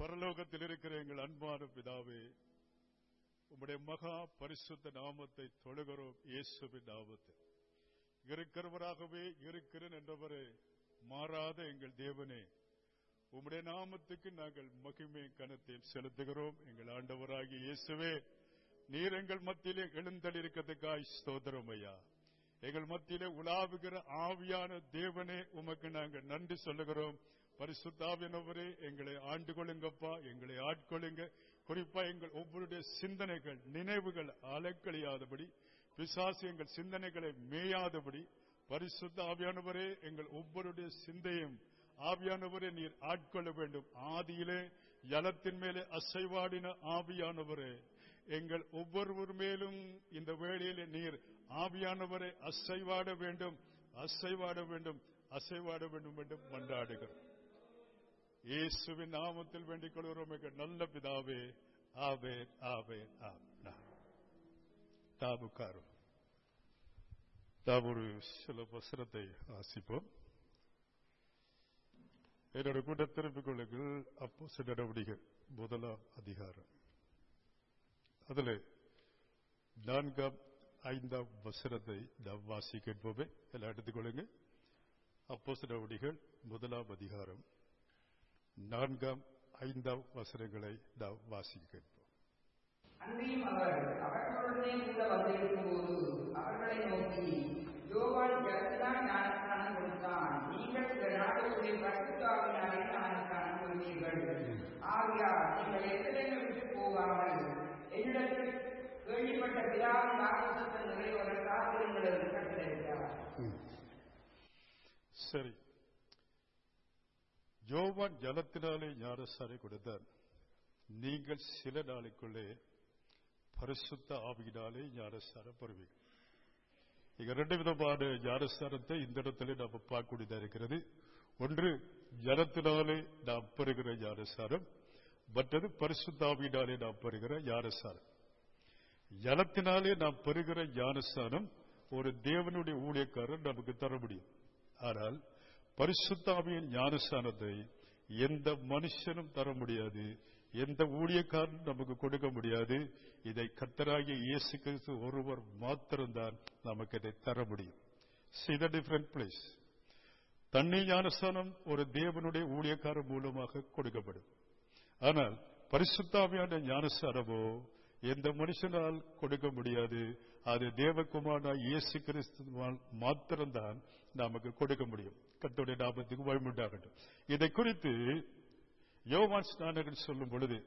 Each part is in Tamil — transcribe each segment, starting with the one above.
பரலோகத்தில் இருக்கிற எங்கள் அன்பான பிதாவே உம்முடைய மகா பரிசுத்த நாமத்தை தொழுகிறோம் இயேசுவின் நாமத்தில் இருக்கிறவராகவே இருக்கிறேன் என்றவரே மாறாத எங்கள் தேவனே உம்முடைய நாமத்துக்கு நாங்கள் மகிமை கனத்தையும் செலுத்துகிறோம் எங்கள் ஆண்டவராகிய இயேசுவே நீர் எங்கள் மத்தியிலே எழுந்தளிருக்கிறதுக்காய் ஸ்தோத்திரம் ஐயா எங்கள் மத்தியிலே உலாவுகிற ஆவியான தேவனே உமக்கு நாங்கள் நன்றி சொல்லுகிறோம் பரிசுத்தாவினவரே எங்களை ஆண்டு கொள்ளுங்கப்பா எங்களை ஆட்கொள்ளுங்க குறிப்பா எங்கள் ஒவ்வொருடைய சிந்தனைகள் நினைவுகள் அலக்கழியாதபடி பிசாசு எங்கள் சிந்தனைகளை மேயாதபடி பரிசுத்த ஆவியானவரே எங்கள் ஒவ்வொருடைய சிந்தையும் ஆவியானவரே நீர் ஆட்கொள்ள வேண்டும் ஆதியிலே ஜலத்தின் மேலே அசைவாடின ஆவியானவரே எங்கள் ஒவ்வொருவர் மேலும் இந்த வேளையிலே நீர் ஆவியானவரை அசைவாட வேண்டும் அசைவாட வேண்டும் அசைவாட வேண்டும் என்று மன்றாடுகிறோம் இயேசுவின் நாமத்தில் வேண்டிக் கொள்கிறோம் எங்கள் நல்ல பிதாவே ஆவே ஆவே தாபுக்காரு தாம் ஒரு சில வசனத்தை ஆசிப்போம் என்னோட கூட திருப்பிக் கொள்ளுங்கள் அப்போ சில நடவடிக்கை முதலாம் அதிகாரம் அதுல நான்காம் ஐந்தாம் வசனத்தை நாம் வாசிக்கப்போமே எல்லாம் எடுத்துக்கொள்ளுங்க அப்போ நடவடிகள் முதலாம் அதிகாரம் நான்காம் ஐந்தாம் வசனங்களை நாம் வாசிக்க கேட்போம் அன்றியும் அவர் அவர்களுடனே கூட வந்திருக்கும் போது அவர்களை நோக்கி யோவான் ஜலத்தினால் ஞானஸ்நானம் கொடுத்தான் நீங்கள் இந்த நாடுகளுடைய பரிசுத்தாவினாலே ஞானஸ்நானம் கொள்வீர்கள் ஆகையால் நீங்கள் எத்தனையும் விட்டு போகாமல் என்னிடத்தில் கேள்விப்பட்ட பிதாவின் வாக்குத்தத்தை நிறைவேற காத்திருங்கள் என்று கட்டளையிட்டார் சரி யோவான் ஜலத்தினாலே ஞானசாரை கொடுத்தார் நீங்கள் சில நாளைக்குள்ளே பரிசுத்த ஆவியினாலே ஞானசாரம் பெறுவீர்கள் இங்க ரெண்டு விதமான ஞானசாரத்தை இந்த இடத்துல நாம் பார்க்கக்கூடியதா இருக்கிறது ஒன்று ஜலத்தினாலே நாம் பெறுகிற ஞானசாரம் மற்றது பரிசுத்தாவினாலே நாம் பெறுகிற ஞானசாரம் ஜலத்தினாலே நாம் பெறுகிற ஞானசானம் ஒரு தேவனுடைய ஊழியக்காரர் நமக்கு தர முடியும் ஆனால் பரிசுத்தாவியின் ஞானஸ்தானத்தை எந்த மனுஷனும் தர முடியாது எந்த ஊழியக்காரனும் நமக்கு கொடுக்க முடியாது இதை கத்தராகிய இயேசு கிறிஸ்து ஒருவர் மாத்திரம்தான் நமக்கு இதை தர முடியும் சி த டிஃபரண்ட் பிளேஸ் தண்ணி ஞானஸ்தானம் ஒரு தேவனுடைய ஊழியக்காரர் மூலமாக கொடுக்கப்படும் ஆனால் பரிசுத்தாவியான ஞானஸ்தானமோ எந்த மனுஷனால் கொடுக்க முடியாது அது தேவகுமாரா இயேசு கிறிஸ்துவால் மாத்திரம்தான் நமக்கு கொடுக்க முடியும் கத்தோடைய லாபத்துக்கு வழிமுண்டாகட்டும் இதை குறித்து யோவான் ஸ்நானகன் சொல்லும் பொழுது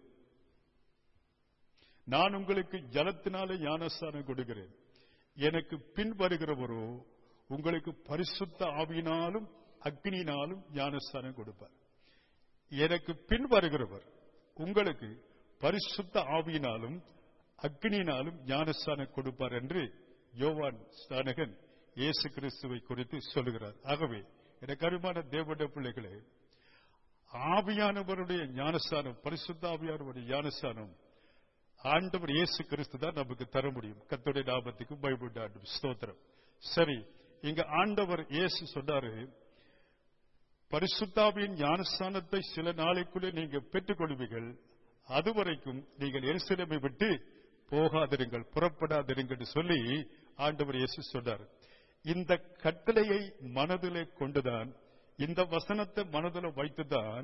நான் உங்களுக்கு ஜலத்தினாலே ஞானஸ்தானம் கொடுக்கிறேன் எனக்கு பின் வருகிறவரோ உங்களுக்கு பரிசுத்த ஆவியினாலும் அக்னியினாலும் ஞானஸ்தானம் கொடுப்பார் எனக்கு பின் வருகிறவர் உங்களுக்கு பரிசுத்த ஆவியினாலும் அக்னியினாலும் ஞானஸ்தானம் கொடுப்பார் என்று யோவான் ஸ்தானகன் இயேசு கிறிஸ்துவை குறித்து சொல்லுகிறார் ஆகவே எனக்கு அருமான தேவட பிள்ளைகளே ஆவியானவருடைய ஞானஸ்தானம் பரிசுத்த ஆவியானவருடைய ஞானஸ்தானம் ஆண்டவர் இயேசு கிறிஸ்து தான் நமக்கு தர முடியும் கத்துடைய லாபத்துக்கு பயப்படாண்டும் ஸ்தோத்திரம் சரி இங்க ஆண்டவர் இயேசு சொன்னாரு பரிசுத்தாவியின் ஞானஸ்தானத்தை சில நாளைக்குள்ளே நீங்க பெற்றுக் கொள்வீர்கள் அதுவரைக்கும் நீங்கள் எருசலேமை விட்டு போகாதிருங்கள் புறப்படாதிருங்கள் சொல்லி ஆண்டவர் இயேசு சொன்னார் இந்த கட்டளையை மனதிலே கொண்டுதான் இந்த வசனத்தை மனதில் வைத்துதான்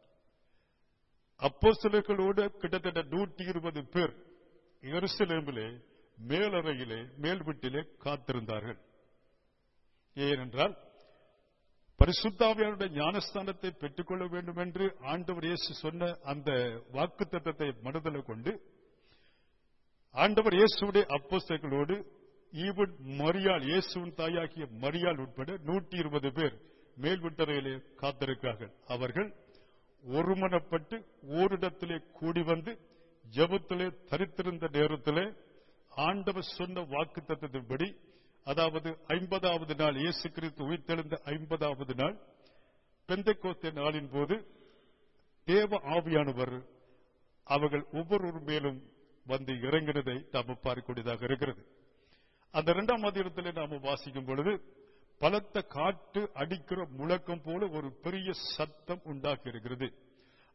அப்போ சிலர்களோடு கிட்டத்தட்ட நூற்றி இருபது பேர் எருசலேமிலே மேலறையிலே மேல் வீட்டிலே காத்திருந்தார்கள் ஏனென்றால் பரிசுத்தாவியருடைய ஞானஸ்தானத்தை பெற்றுக்கொள்ள வேண்டும் என்று ஆண்டவர் இயேசு சொன்ன அந்த வாக்கு தத்தத்தை மனதில் கொண்டு ஆண்டவர் இயேசுடைய அப்போஸ்தர்களோடு ஈவன் மரியாள் இயேசுவின் தாயாகிய மரியாள் உட்பட நூற்றி இருபது பேர் மேல்விட்டறையிலே காத்திருக்கிறார்கள் அவர்கள் ஒருமனப்பட்டு ஓரிடத்திலே கூடி வந்து ஜபத்திலே தரித்திருந்த நேரத்திலே ஆண்டவர் சொன்ன வாக்கு தத்துவத்தின்படி அதாவது ஐம்பதாவது நாள் இயேசு கிறிஸ்து உயிர்த்தெழுந்த ஐம்பதாவது நாள் பெந்தைக்கோஸ்தே நாளின் போது தேவ ஆவியானவர் அவர்கள் ஒவ்வொரு மேலும் வந்து இறங்கினதை நாம் பார்க்கக்கூடியதாக இருக்கிறது அந்த இரண்டாம் அதிகாரத்தில் நாம வாசிக்கும் பொழுது பலத்த காற்று அடிக்கிற முழக்கம் போல ஒரு பெரிய சத்தம் உண்டாக்கி இருக்கிறது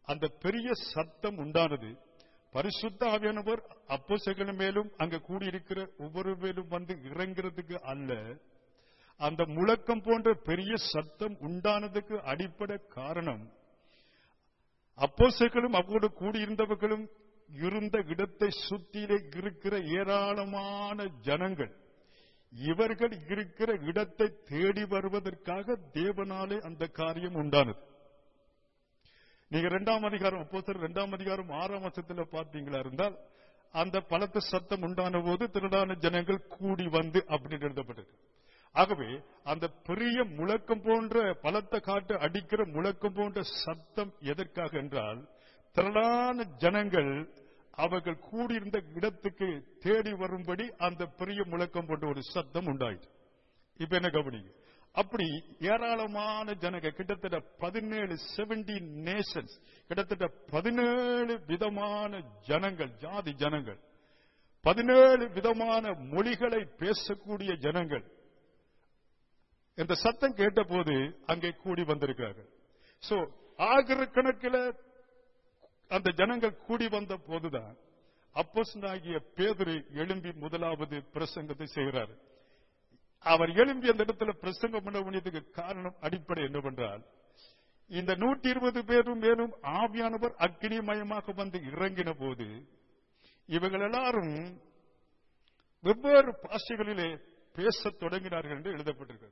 அந்த பெரிய சத்தம் உண்டானது பரிசுத்த ஆவியானவர் அப்போசகன மேலும் அங்க கூடியிருக்கிற ஒவ்வொரு மேலும் வந்து இறங்குறதுக்கு அல்ல அந்த முழக்கம் போன்ற பெரிய சத்தம் உண்டானதுக்கு அடிப்படை காரணம் அப்போசர்களும் அவரோடு கூடியிருந்தவர்களும் இருந்த இடத்தை சுற்றிலே இருக்கிற ஏராளமான ஜனங்கள் இவர்கள் இருக்கிற இடத்தை தேடி வருவதற்காக தேவனாலே அந்த காரியம் உண்டானது நீங்க இரண்டாம் அதிகாரம் அப்போ இரண்டாம் அதிகாரம் ஆறாம் வருஷத்துல பார்த்தீங்களா இருந்தால் அந்த பலத்த சத்தம் உண்டான போது திருடான ஜனங்கள் கூடி வந்து அப்படின்னு எழுதப்பட்டது ஆகவே அந்த பெரிய முழக்கம் போன்ற பலத்த காட்டு அடிக்கிற முழக்கம் போன்ற சத்தம் எதற்காக என்றால் திரளான ஜனங்கள் அவர்கள் கூடியிருந்த இடத்துக்கு தேடி வரும்படி அந்த பெரிய முழக்கம் போன்ற ஒரு சத்தம் உண்டாயிற்று இப்ப என்ன கவனிங்க அப்படி ஏராளமான ஜனங்க கிட்டத்தட்ட பதினேழு செவன்டி நேஷன்ஸ் கிட்டத்தட்ட பதினேழு விதமான ஜனங்கள் ஜாதி ஜனங்கள் பதினேழு விதமான மொழிகளை பேசக்கூடிய ஜனங்கள் இந்த சத்தம் கேட்ட போது அங்கே கூடி வந்திருக்கிறார்கள் சோ ஆகிரக்கணக்கில் அந்த ஜனங்கள் கூடி வந்த போதுதான் அப்போசனாகிய பேதுரு எழும்பி முதலாவது பிரசங்கத்தை செய்கிறார் அவர் எழும்பி அந்த இடத்துல பிரசங்கம் பண்ண வேண்டியதுக்கு காரணம் அடிப்படை என்னவென்றால் இந்த நூற்றி இருபது பேரும் மேலும் ஆவியானவர் அக்னிமயமாக வந்து இறங்கின போது இவர்கள் எல்லாரும் வெவ்வேறு பாஷைகளிலே பேசத் தொடங்கினார்கள் என்று எழுதப்பட்டிருக்கிறது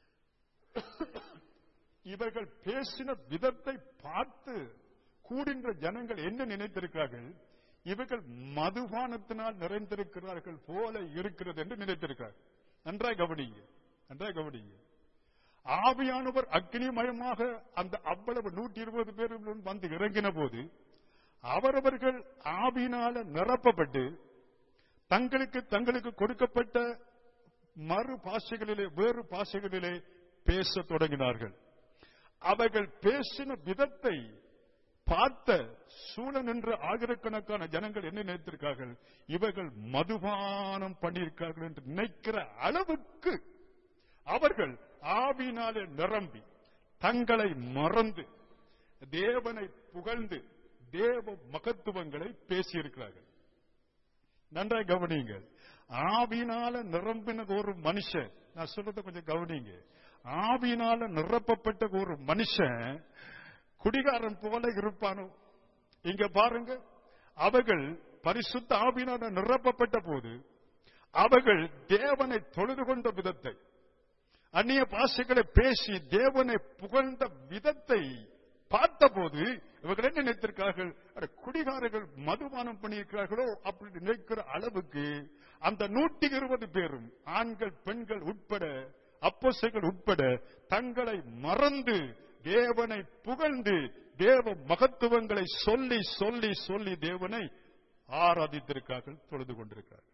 இவர்கள் பேசின விதத்தை பார்த்து கூடின்ற ஜனங்கள் என்ன நினைத்திருக்கிறார்கள் இவர்கள் மதுபானத்தினால் நிறைந்திருக்கிறார்கள் போல இருக்கிறது என்று நினைத்திருக்கிறார்கள் நன்றாய் கவனிங்க நன்றாய் கவனிங்க ஆவியானவர் அக்னிமயமாக அந்த அவ்வளவு நூற்றி இருபது பேரும் வந்து இறங்கின போது அவரவர்கள் ஆவியினால நிரப்பப்பட்டு தங்களுக்கு தங்களுக்கு கொடுக்கப்பட்ட மறு பாஷைகளிலே வேறு பாஷைகளிலே பேசத் தொடங்கினார்கள் அவர்கள் பேசின விதத்தை பார்த்த சூழ நின்ற ஆயிரக்கணக்கான ஜனங்கள் என்ன நினைத்திருக்கார்கள் இவர்கள் மதுபானம் பண்ணியிருக்கார்கள் என்று நினைக்கிற அளவுக்கு அவர்கள் ஆவினாலே நிரம்பி தங்களை மறந்து தேவனை புகழ்ந்து தேவ மகத்துவங்களை பேசியிருக்கிறார்கள் நன்றாய் கவனியுங்கள் ஆவினால நிரம்பின ஒரு மனுஷன் நான் சொல்றத கொஞ்சம் கவனிங்க ஆவினால நிரப்பப்பட்ட ஒரு மனுஷன் குடிகாரன் போல இருப்பானோ இங்க பாருங்க அவர்கள் பரிசுத்த ஆவினால நிரப்பப்பட்ட போது அவர்கள் தேவனை தொழுது கொண்ட விதத்தை அந்நிய பாஷைகளை பேசி தேவனை புகழ்ந்த விதத்தை பார்த்தபோது இவர்கள் என்ன நினைத்திருக்கார்கள் அட, குடிகாரர்கள் மதுபானம் பண்ணியிருக்கிறார்களோ அப்படி நினைக்கிற அளவுக்கு அந்த நூற்றி இருபது பேரும் ஆண்கள் பெண்கள் உட்பட அப்போசைகள் உட்பட தங்களை மறந்து தேவனை புகழ்ந்து தேவ மகத்துவங்களை சொல்லி சொல்லி சொல்லி தேவனை ஆராதித்திருக்கார்கள் தொழுது கொண்டிருக்கிறார்கள்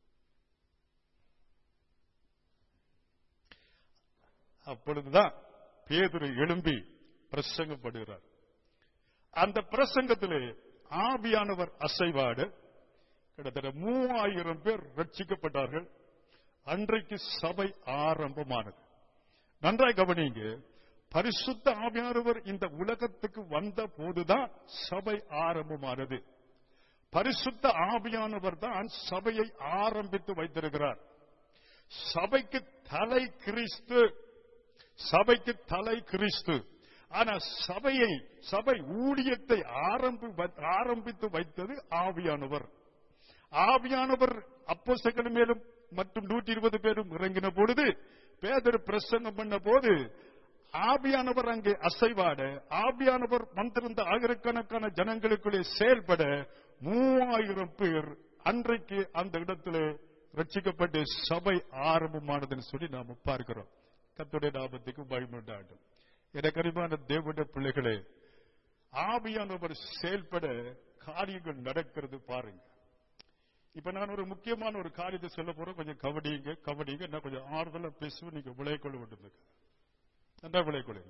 அப்பொழுதுதான் பேதுரு எழும்பி பிரசங்கப்படுகிறார் அந்த பிரசங்கத்திலே ஆவியானவர் அசைவாடு கிட்டத்தட்ட மூவாயிரம் பேர் ரட்சிக்கப்பட்டார்கள் அன்றைக்கு சபை ஆரம்பமானது நன்றாய் கவனிங்க பரிசுத்த ஆவியானவர் இந்த உலகத்துக்கு வந்த போதுதான் சபை ஆரம்பமானது பரிசுத்த ஆவியானவர் தான் சபையை ஆரம்பித்து வைத்திருக்கிறார் சபைக்கு தலை கிறிஸ்து சபைக்கு தலை கிறிஸ்து ஆனா சபையை சபை ஊழியத்தை ஆரம்பி ஆரம்பித்து வைத்தது ஆவியானவர் ஆவியானவர் அப்போஸ்தலர்கள் மேலும் மற்றும் நூற்றி இருபது பேரும் இறங்கின பொழுது பேதர் பிரசங்கம் பண்ண போது ஆவியானவர் அங்கே அசைவாட ஆவியானவர் வந்திருந்த ஆயிரக்கணக்கான ஜனங்களுக்குள்ளே செயல்பட மூவாயிரம் பேர் அன்றைக்கு அந்த இடத்துல ரட்சிக்கப்பட்டு சபை ஆரம்பமானதுன்னு சொல்லி நாம பார்க்கிறோம் கத்துடைய லாபத்துக்கு பயமுண்டாட்டும் எனக்கு அறிவான தேவனுடைய பிள்ளைகளே ஆவியானவர் செயல்பட காரியங்கள் நடக்கிறது பாருங்க இப்ப நான் ஒரு முக்கியமான ஒரு காரியத்தை சொல்ல போறேன் கொஞ்சம் கவனிங்க கவனிங்க நான் கொஞ்சம் ஆறுதலா பேசுவேன் நீங்க விளையக்கொள்ள வேண்டும் நல்லா விளையக்கொள்ளுங்க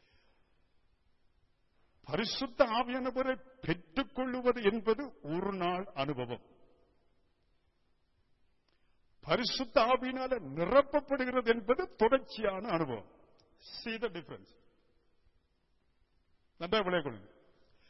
பரிசுத்த ஆவியானவரை பெற்றுக் கொள்ளுவது என்பது ஒரு நாள் அனுபவம் பரிசுத்த ஆவியினால நிரப்பப்படுகிறது என்பது தொடர்ச்சியான அனுபவம் see the difference நன்றா விளையக்கொள்ளுங்க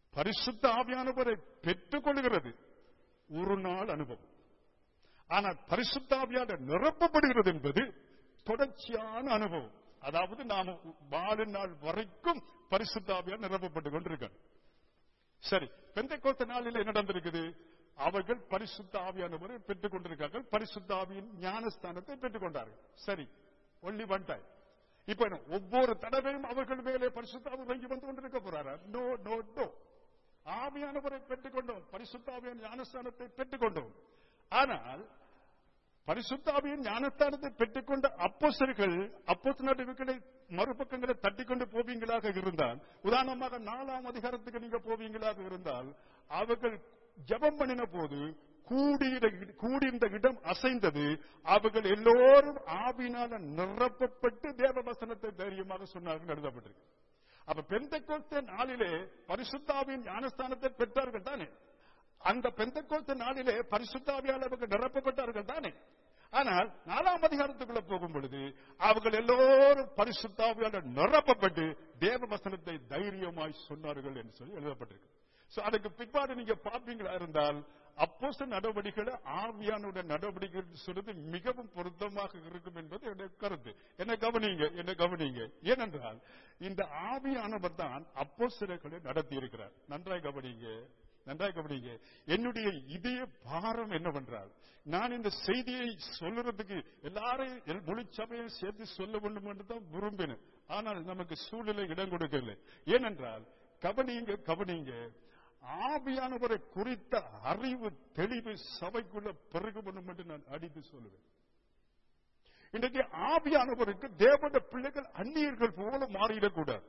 பரிசுத்த ஆவியானவரை பெற்றுக் கொள்கிறது ஒரு நாள் அனுபவம் ஆனால் பரிசுத்தாவியால நிரப்பப்படுகிறது என்பது தொடர்ச்சியான அனுபவம் அதாவது நாம வாழும் நாள் வரைக்கும் பரிசுத்தாவியால் நிரப்பப்பட்டுக் கொண்டிருக்கோம் சரி பெந்தைக்கோத்த நாளில் என்ன நடந்திருக்குது அவர்கள் பரிசுத்த ஆவியானவரை பெற்றுக் கொண்டிருக்கார்கள் பரிசுத்த ஆவியின் ஞானஸ்தானத்தை பெற்றுக் கொண்டார்கள் சரி ஒன்லி ஒன் டைம் இப்ப என்ன, ஒவ்வொரு தடவையும் அவர்கள் மேலே பரிசுத்த ஆவி வங்கி வந்து கொண்டிருக்க போறாரா நோ நோ நோ ஆவியானவரை பெற்றுக் கொண்டோம் பரிசுத்த ஆவியின் ஞானஸ்தானத்தை பெற்றுக் கொண்டோம் ஆனால் பரிசுத்தாவியின் ஞானஸ்தானத்தை பெற்றுக்கொண்ட அப்போஸ்தலர்கள் அப்போஸ்தலர்களை மறுபக்கங்களை தட்டிக்கொண்டு போவீங்களாக இருந்தால் உதாரணமாக நாலாம் அதிகாரத்துக்கு நீங்க போவீங்களாக இருந்தால் அவர்கள் ஜெபம் பண்ணின போது கூடிய கூடியிருந்த இடம் அசைந்தது அவர்கள் எல்லோரும் ஆவினால நிரப்பப்பட்டு தேவ வசனத்தை தைரியமாக சொன்னார்கள் எழுதப்பட்டிருக்கு அப்ப பெந்தக்கோஸ்த நாளிலே பரிசுத்தாவின் ஞானஸ்தானத்தை பெற்றார்கள் தானே அந்த பெந்தக்கோஸ்த நாளிலே பரிசுத்தாவியால் அவர்கள் நிரப்பப்பட்டார்கள் தானே ஆனால் நாலாம் அதிகாரத்துக்குள்ள போகும் பொழுது அவர்கள் எல்லோரும் பரிசுத்தாவியால் நிரப்பப்பட்டு தேவ வசனத்தை தைரியமாய் சொன்னார்கள் என்று சொல்லி எழுதப்பட்டிருக்கு சோ அதுக்கு பிற்பாடு நீங்க பார்ப்பீங்களா இருந்தால் அப்போச நடவடிக்கைகளை ஆவியானுடைய நடவடிக்கைகள் சொல்றது மிகவும் பொருத்தமாக இருக்கும் என்பது என்னுடைய கருத்து என்ன கவனிங்க என்ன கவனிங்க ஏனென்றால் இந்த ஆவியானவர் தான் அப்போஸ்தலர்களை நடத்தி இருக்கிறார் நன்றாய் கவனிங்க நன்றாய் கவனிங்க என்னுடைய இதய பாரம் என்னவென்றால் நான் இந்த செய்தியை சொல்லுறதுக்கு எல்லாரையும் எல்- முழு சபையும் சேர்த்து சொல்ல வேண்டும் என்று தான் விரும்பினேன் ஆனால் நமக்கு சூழ்நிலை இடம் கொடுக்கவில்லை ஏனென்றால் கவனிங்க கவனிங்க ஆவியானவரை குறித்த அறிவு தெளிவு சபைக்குள்ள பெருக வேண்டும் என்று நான் அடித்து சொல்லுவேன் இன்றைக்கு ஆவியானவருக்கு தேவனுடைய பிள்ளைகள் அந்நியர்கள் போல மாறிடக்கூடாது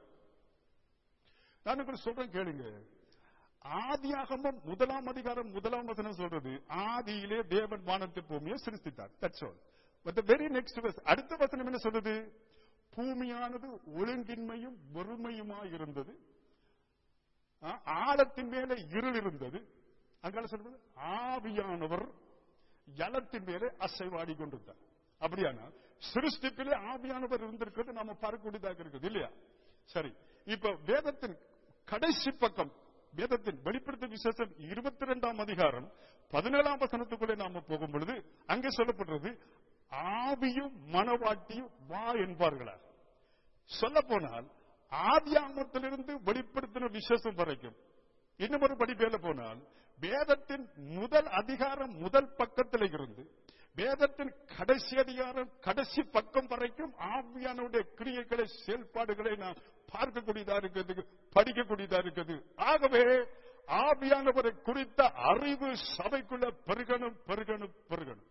நான் உங்களுக்கு சொல்றேன் கேளுங்க ஆதியாகமம் முதலாம் அதிகாரம் முதலாம் வசனம் சொல்றது ஆதியிலே தேவன் வானத்தை பூமியை சிருஷ்டித்தார் that's all but the very next verse அடுத்த வசனம் என்ன சொல்றது பூமியானது ஒழுங்கின்மையும் வெறுமையுமாய் இருந்தது ஆ, ஆழத்தின் மேலே இருள் இருந்தது அங்கால சொல்றது ஆவியானவர் ஜலத்தின் மேலே அசைவாடி கொண்டிருந்தார் அப்படியானா சிருஷ்டிப்பிலே ஆவியானவர் இருந்திருக்கிறது நாம பார்க்கக்கூடியதாக இருக்குது இல்லையா சரி இப்ப வேதத்தின் கடைசி பக்கம் வேதத்தின் வெளிப்படுத்த விசேஷம் இருபத்தி ரெண்டாம் அதிகாரம் பதினேழாம் வசனத்துக்குள்ளே நாம போகும் பொழுது அங்கே சொல்லப்படுறது ஆவியும் மனவாட்டியும் வா என்பார்களா சொல்ல போனால் ஆதியாமத்திலிருந்து வெளிப்படுத்தின விசேஷம் வரைக்கும் இன்னும் ஒரு படி மேல போனால் வேதத்தின் முதல் அதிகாரம் முதல் பக்கத்தில் இருந்து வேதத்தின் கடைசி அதிகாரம் கடைசி பக்கம் வரைக்கும் ஆவியானுடைய கிரியைகளை செயல்பாடுகளை நாம் பார்க்கக்கூடியதா இருக்கிறது படிக்கக்கூடியதா இருக்கிறது ஆகவே ஆவியானவரை குறித்த அறிவு சபைக்குள்ள பெருகணும் பெருகணும் பெருகணும்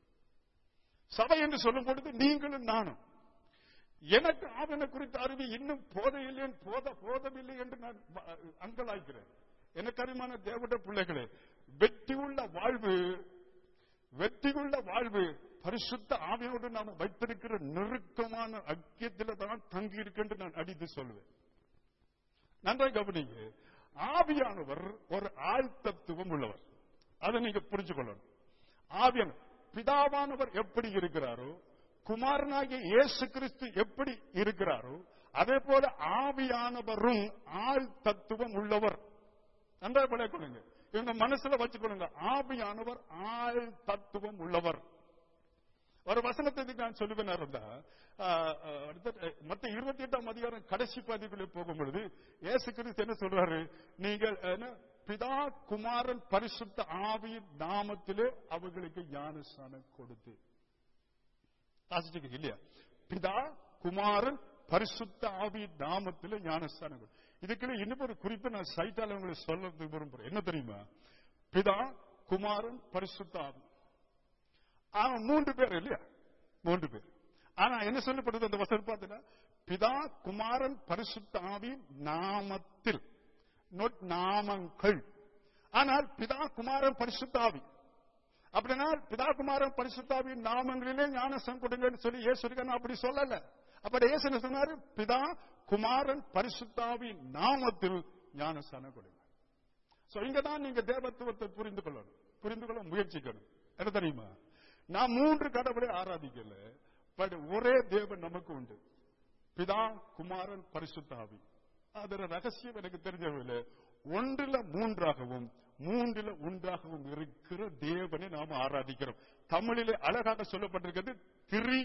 சபை என்று சொல்லும் பொழுது நீங்களும் நானும் எனக்கு ஆவண குறித்த அறிவு இன்னும் போதையில்லை போத போதவில்லை என்று நான் வ- அங்கலாய்க்கிறேன் எனக்கு அறிமான தேவட பிள்ளைகளே வெற்றியுள்ள வாழ்வு வெற்றியுள்ள வாழ்வு பரிசுத்த ஆவியோடு நாம் வைத்திருக்கிற நெருக்கமான ஐக்கியத்தில் தான் தங்கி என்று நான் அடித்து சொல்வேன் நன்றாய் கவனிங்க ஆவியானவர் ஒரு ஆழ்த்தத்துவம் உள்ளவர் அதை நீங்க புரிஞ்சு கொள்ளணும் ஆவியான பிதாவானவர் எப்படி இருக்கிறாரோ குமாரனாகிய இயேசு கிறிஸ்து எப்படி இருக்கிறாரோ அதே போல ஆவியானவரும் ஆள் தத்துவம் உள்ளவர் நன்றாக விளையாடுங்க இவங்க மனசுல வச்சுக்கொள்ளுங்க ஆவியானவர் ஆள் தத்துவம் உள்ளவர் ஒரு வசனத்தை நான் சொல்லுவேன் இருந்தா மத்த இருபத்தி எட்டாம் அதிகாரம் கடைசி பதிவுக்குள்ளே போகும் பொழுது இயேசு கிறிஸ்து என்ன சொல்றாரு நீங்கள் என்ன, பிதா குமாரன் பரிசுத்த ஆவியின் நாமத்திலே அவர்களுக்கு ஞானஸ்தானம் கொடுத்து வாசிச்சிருக்கீங்க இல்லையா பிதா குமாரன் பரிசுத்த ஆவியின் நாமத்திலே ஞானஸ்தானம் கொடு இதுக்குள்ள இன்னும் ஒரு குறிப்பை நான் சைட்டால உங்களுக்கு சொல்றதுக்கு விரும்புறேன் என்ன தெரியுமா பிதா குமாரன் பரிசுத்த ஆவி அவன் மூன்று பேர் இல்லையா மூன்று பேர் ஆனா என்ன சொல்லப்படுது அந்த வசனம் பார்த்தீங்கன்னா பிதா குமாரன் பரிசுத்த ஆவியின் நாமத்தில் not நாமங்கள் ஆனால் பிதா குமாரன் பரிசுத்த ஆவி அப்படின்னா பிதா குமாரன் பரிசுத்தாவின் நாமங்களிலே ஞானசம் கொடுங்கன்னு சொல்லி இயேசு இருக்கான்னு அப்படி சொல்லல அப்படி இயேசு என்ன சொன்னாரு பிதா குமாரன் பரிசுத்தாவின் நாமத்தில் ஞானஸ்தானம் கொடுங்க சோ இங்கதான் நீங்க தேவத்துவத்தை புரிந்து கொள்ளணும் புரிந்து கொள்ள முயற்சிக்கணும் என்ன தெரியுமா நான் மூன்று கடவுளை ஆராதிக்கல பட் ஒரே தேவன் நமக்கு உண்டு பிதா குமாரன் பரிசுத்தாவி அதோட ரகசியம் எனக்கு தெரிஞ்சவில்லை ஒன்றில மூன்றாகவும் மூன்றில ஒன்றாகவும் இருக்கிற தேவனை நாம் ஆராதிக்கிறோம் தமிழிலே அழகாக சொல்லப்பட்டிருக்கிறது திரி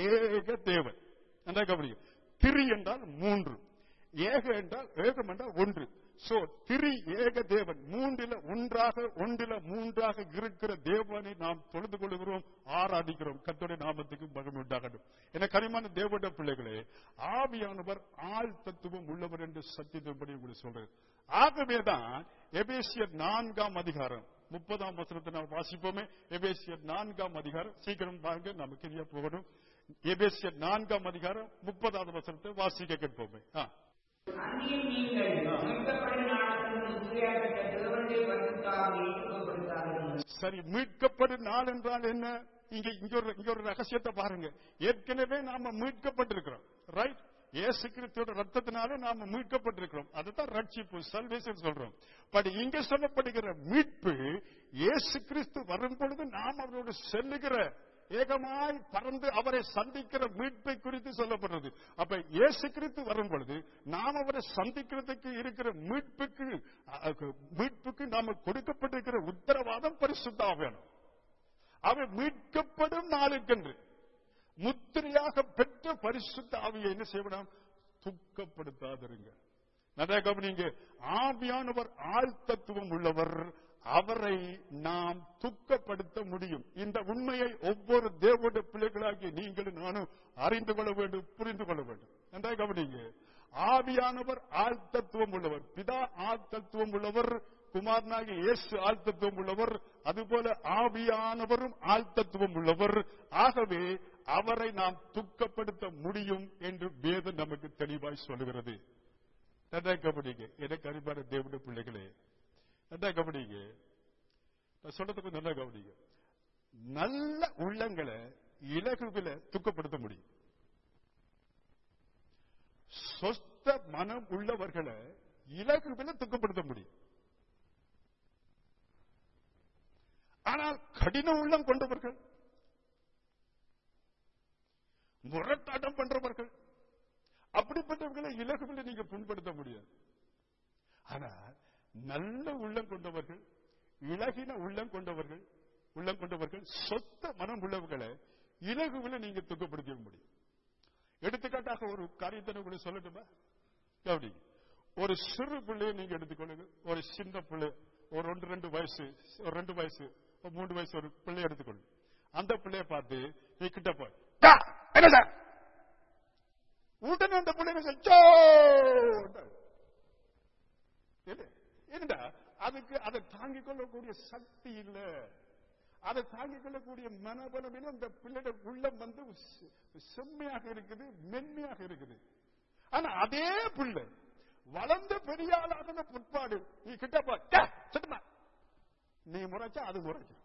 ஏக தேவன் நல்லா கவனிங்க திரி என்றால் மூன்று ஏக என்றால் ஏகம் என்றால் ஒன்று சோ திரி ஏக தேவன் மூன்றில ஒன்றாக ஒன்றில மூன்றாக இருக்கிற தேவனை நாம் தொழுது கொள்கிறோம் ஆராதிக்கிறோம் கர்த்தருடைய நாமத்துக்கு மகிமை உண்டாகட்டும் என கனிமான தேவனுடைய பிள்ளைகளே ஆவியானவர் ஆள் தத்துவம் உள்ளவர் என்று சத்தியத்தின்படி உங்களுக்கு சொல்றேன் ஆகவேதான் எபேசியர் நான்காம் அதிகாரம் முப்பதாம் வசனத்தை நாம் வாசிப்போமே எபேசியர் நான்காம் அதிகாரம் சீக்கிரம் வாங்க நமக்கு சரியா போகணும் எபேசியர் நான்காம் அதிகாரம் முப்பதாவது வசனத்தை வாசிக்க கேட்போமே ஆ. அன்றியும் நீங்கள் மீட்கப்படும் நாளத்தில் முத்திரையாகப்பட்ட தேவனுடைய பரிசுத்தாவியை சுகப்படுத்தாதீர்கள். சரி மீட்கப்படும் நாள் என்றால் என்ன இங்க இங்க ஒரு இங்க ஒரு ரகசியத்தை பாருங்க ஏற்கனவே நாம மீட்கப்பட்டிருக்கிறோம் ரைட் இயேசு கிறிஸ்துவோட ரத்தத்தினாலே நாம மீட்கப்பட்டிருக்கிறோம் அதுதான் ரட்சிப்பு சல்வேஷன் சொல்றோம் பட் இங்க சொல்லப்படுகிற மீட்பு இயேசு கிறிஸ்து வரும் பொழுது நாம் அவரோடு செல்லுகிற ஏகமாய் பறந்து அவரை சந்திக்கிற மீட்பை குறித்து சொல்லப்படுறது அப்ப இயேசு கிறிஸ்து வரும் பொழுது நாம் அவரை சந்திக்கிறதுக்கு இருக்கிற மீட்புக்கு அஹ், மீட்புக்கு நாம கொடுக்கப்பட்டிருக்கிற உத்தரவாதம் பரிசுத்தா வேணும் அவர் மீட்கப்படும் நாளுக்கென்று முத்திரையாக பெற்ற பரிசுத்த ஆவியை என்ன செய்யணும் துக்கப்படுத்தாதிருங்க நிறைய கவனிங்க ஆவியானவர் ஆள் தத்துவம் உள்ளவர் அவரை நாம் துக்கப்படுத்த முடியும் இந்த உண்மையை ஒவ்வொரு தேவனுடைய பிள்ளைகளாகிய நீங்களும் நானும் அறிந்து கொள்ள வேண்டும் புரிந்து கொள்ள வேண்டும் நன்றாக கவனிங்க ஆவியானவர் ஆள் தத்துவம் உள்ளவர் பிதா ஆள் தத்துவம் உள்ளவர் குமாரனாகிய இயேசு ஆள் தத்துவம் உள்ளவர் அதுபோல ஆவியானவரும் ஆள் தத்துவம் உள்ளவர் ஆகவே அவரை நாம் துக்கப்படுத்த முடியும் என்று வேதம் நமக்கு தெளிவாய் சொல்லுகிறது நல்லா கவனிங்க எனக்கு அறிவான தேவனுடைய பிள்ளைகளே நல்லா கவனிங்க நான் சொல்றதுக்கு நல்லா கவனிங்க நல்ல உள்ளங்களை இலகுவில துக்கப்படுத்த முடியும் சொஸ்த மனம் உள்ளவர்களை இலகுவில துக்கப்படுத்த முடியும் ஆனால் கடின உள்ளம் கொண்டவர்கள் முரட்டாட்டம் பண்றவர்கள் அப்படிப்பட்டவர்களை இலகுவில நீங்க புண்படுத்த முடியாது ஆனால் நல்ல உள்ளம் கொண்டவர்கள் இலகின உள்ளம் கொண்டவர்கள் உள்ளம் கொண்டவர்கள் சொத்த மனம் உள்ளவர்களை இலகுவில நீங்க துக்கப்படுத்த முடியும் எடுத்துக்காட்டாக ஒரு காரியத்தை உங்களுக்கு சொல்லட்டுமா கவனி ஒரு சிறு பிள்ளையை நீங்க எடுத்துக்கொள்ளுங்க ஒரு சின்ன பிள்ளை ஒரு ரெண்டு ரெண்டு வயசு ஒரு ரெண்டு வயசு ஒரு மூன்று வயசு ஒரு பிள்ளை எடுத்துக்கொள்ளுங்க அந்த பிள்ளைய பார்த்து நீ கிட்ட போய் "டா, என்ன சார் உடனே அந்த பிள்ளைங்க சொல்லி, "சோ!" இல்ல. என்னடா அதுக்கு அதை தாங்கிக் கொள்ளக்கூடிய சக்தி இல்ல அதை தாங்கிக் கொள்ளக்கூடிய மனபலம் இல்ல. அந்த பிள்ளைட உள்ளம் வந்து செ- செம்மையாக இருக்குது மென்மையாக இருக்குது ஆனா அதே பிள்ளை வளர்ந்த பெரிய ஆளாகின பிற்பாடு நீ கிட்ட போ "டே, சுத்தமா நீ முறைச்சா அது முறைக்கும்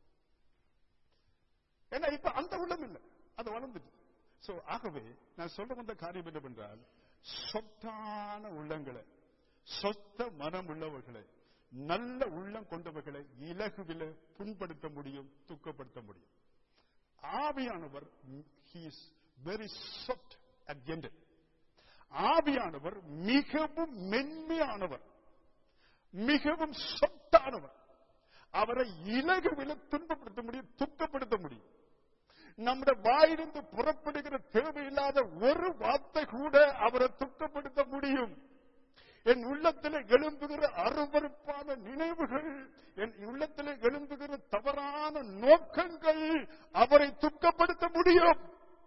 ஏன்னா இப்ப அந்த உள்ளம் இல்ல அது வளர்ந்துட்டு சோ ஆகவே நான் சொல்ல வந்த காரியம் என்னவென்றால் சொத்தான உள்ளங்களை சொத்த மனம் உள்ளவர்களை நல்ல உள்ளம் கொண்டவர்களை இலகுவில புண்படுத்த முடியும் துக்கப்படுத்த முடியும் ஆவியானவர் he's very soft and gentle ஆவியானவர் மிகவும் மென்மையானவர் மிகவும் சொத்தானவர் அவரை இலகுவில துன்பப்படுத்த முடியும் துக்கப்படுத்த முடியும் நம்முடைய வாயிலிருந்து புறப்படுகிற தேவையில்லாத ஒரு வார்த்தை கூட அவரை துக்கப்படுத்த முடியும் என் உள்ளத்தில் எழும்புகிற அருவருப்பான நினைவுகள் என் உள்ளத்தில் எழும்புகிற தவறான நோக்கங்கள் அவரை துக்கப்படுத்த முடியும்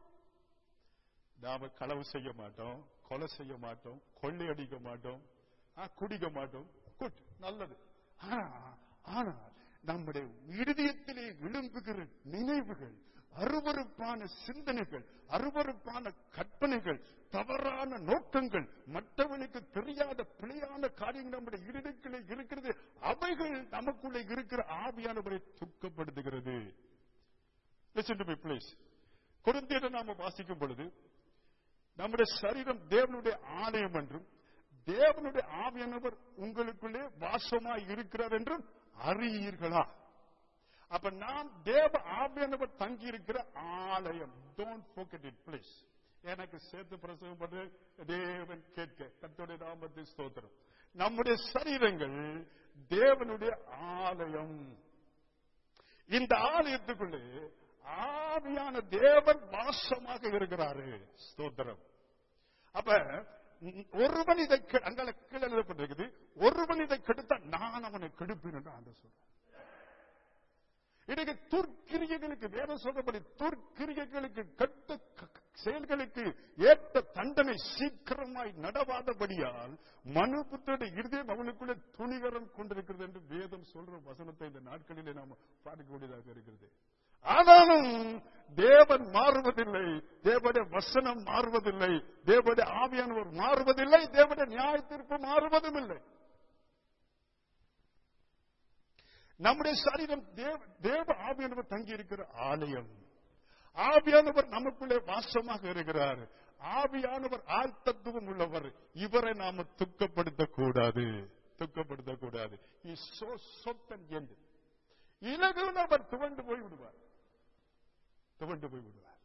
நாம களவு செய்ய மாட்டோம் கொலை செய்ய மாட்டோம் கொள்ளையடிக்க மாட்டோம் ஆ, குடிக்க மாட்டோம் குட் நல்லது ஆனா ஆனால் நம்முடைய இருதயத்திலே எழும்புகிற நினைவுகள் அருவருப்பான சிந்தனைகள் அருவருப்பான கற்பனைகள் தவறான நோக்கங்கள் மற்றவனுக்கு தெரியாத பிழையான காரியங்கள் நம்முடைய இருதயத்திலே இருக்கிறது அவைகள் நமக்குள்ளே இருக்கிற ஆவியானவரை துக்கப்படுத்துகிறது Listen to me, please. கொரிந்தியரை நாம வாசிக்கும் பொழுது நம்முடைய சரீரம் தேவனுடைய ஆலயம் என்றும் தேவனுடைய ஆவியானவர் உங்களுக்குள்ளே வாசமாய் இருக்கிறார் என்றும் அறியீர்களா அப்ப நாம் தேவ ஆவியானவர் தங்கி இருக்கிற ஆலயம் டோன்ட் forget இட் ப்ளீஸ் எனக்கு சேர்த்து பிரசவம் பண்ண தேவன் கேட்க கர்த்தருடைய நாமத்தை ஸ்தோத்திரம் நம்முடைய சரீரங்கள் தேவனுடைய ஆலயம் இந்த ஆலயத்துக்குள்ளே ஆவியான தேவன் வாசமாக இருக்கிறாரு ஸ்தோத்திரம் அப்ப ம், ஒருவன் இதை கெ- அங்கால கீழே எழுதப்பட்டிருக்குது ஒருவன் இதை கெடுத்தா நான் அவனை கெடுப்பேன் என்று ஆண்டு சொல்றேன் இன்னைக்கு துர்க்கிரியைகளுக்கு வேத சொல்லப்படி துர்க்கிரியைகளுக்கு கெட்ட க- க- செயல்களுக்கு ஏற்ற தண்டனை சீக்கிரமாய் நடவாதபடியால் மனுபுத்தருடைய இருதயம் அவனுக்குள்ளே துணிகரம் கொண்டிருக்கிறது என்று வேதம் சொல்ற வசனத்தை இந்த நாட்களிலே நாம் பார்க்கக்கூடியதாக இருக்கிறது ஆனாலும் தேவன் மாறுவதில்லை தேவனுடைய வசனம் மாறுவதில்லை தேவனுடைய ஆவியானவர் மாறுவதில்லை தேவனுடைய நியாயத்திற்கு மாறுவதும் இல்லை நம்முடைய சரீரம் தேவ தேவ ஆவியானவர் தங்கி இருக்கிற ஆலயம் ஆவியானவர் நமக்குள்ளே வாசமாக இருக்கிறார் ஆவியானவர் ஆழ்த்தத்துவம் உள்ளவர் இவரை நாம துக்கப்படுத்த கூடாது துக்கப்படுத்த கூடாது சொத்தன் என்று இலகுவில் அவர் துவண்டு போய் விடுவார் துவண்டு போய் விடுவார்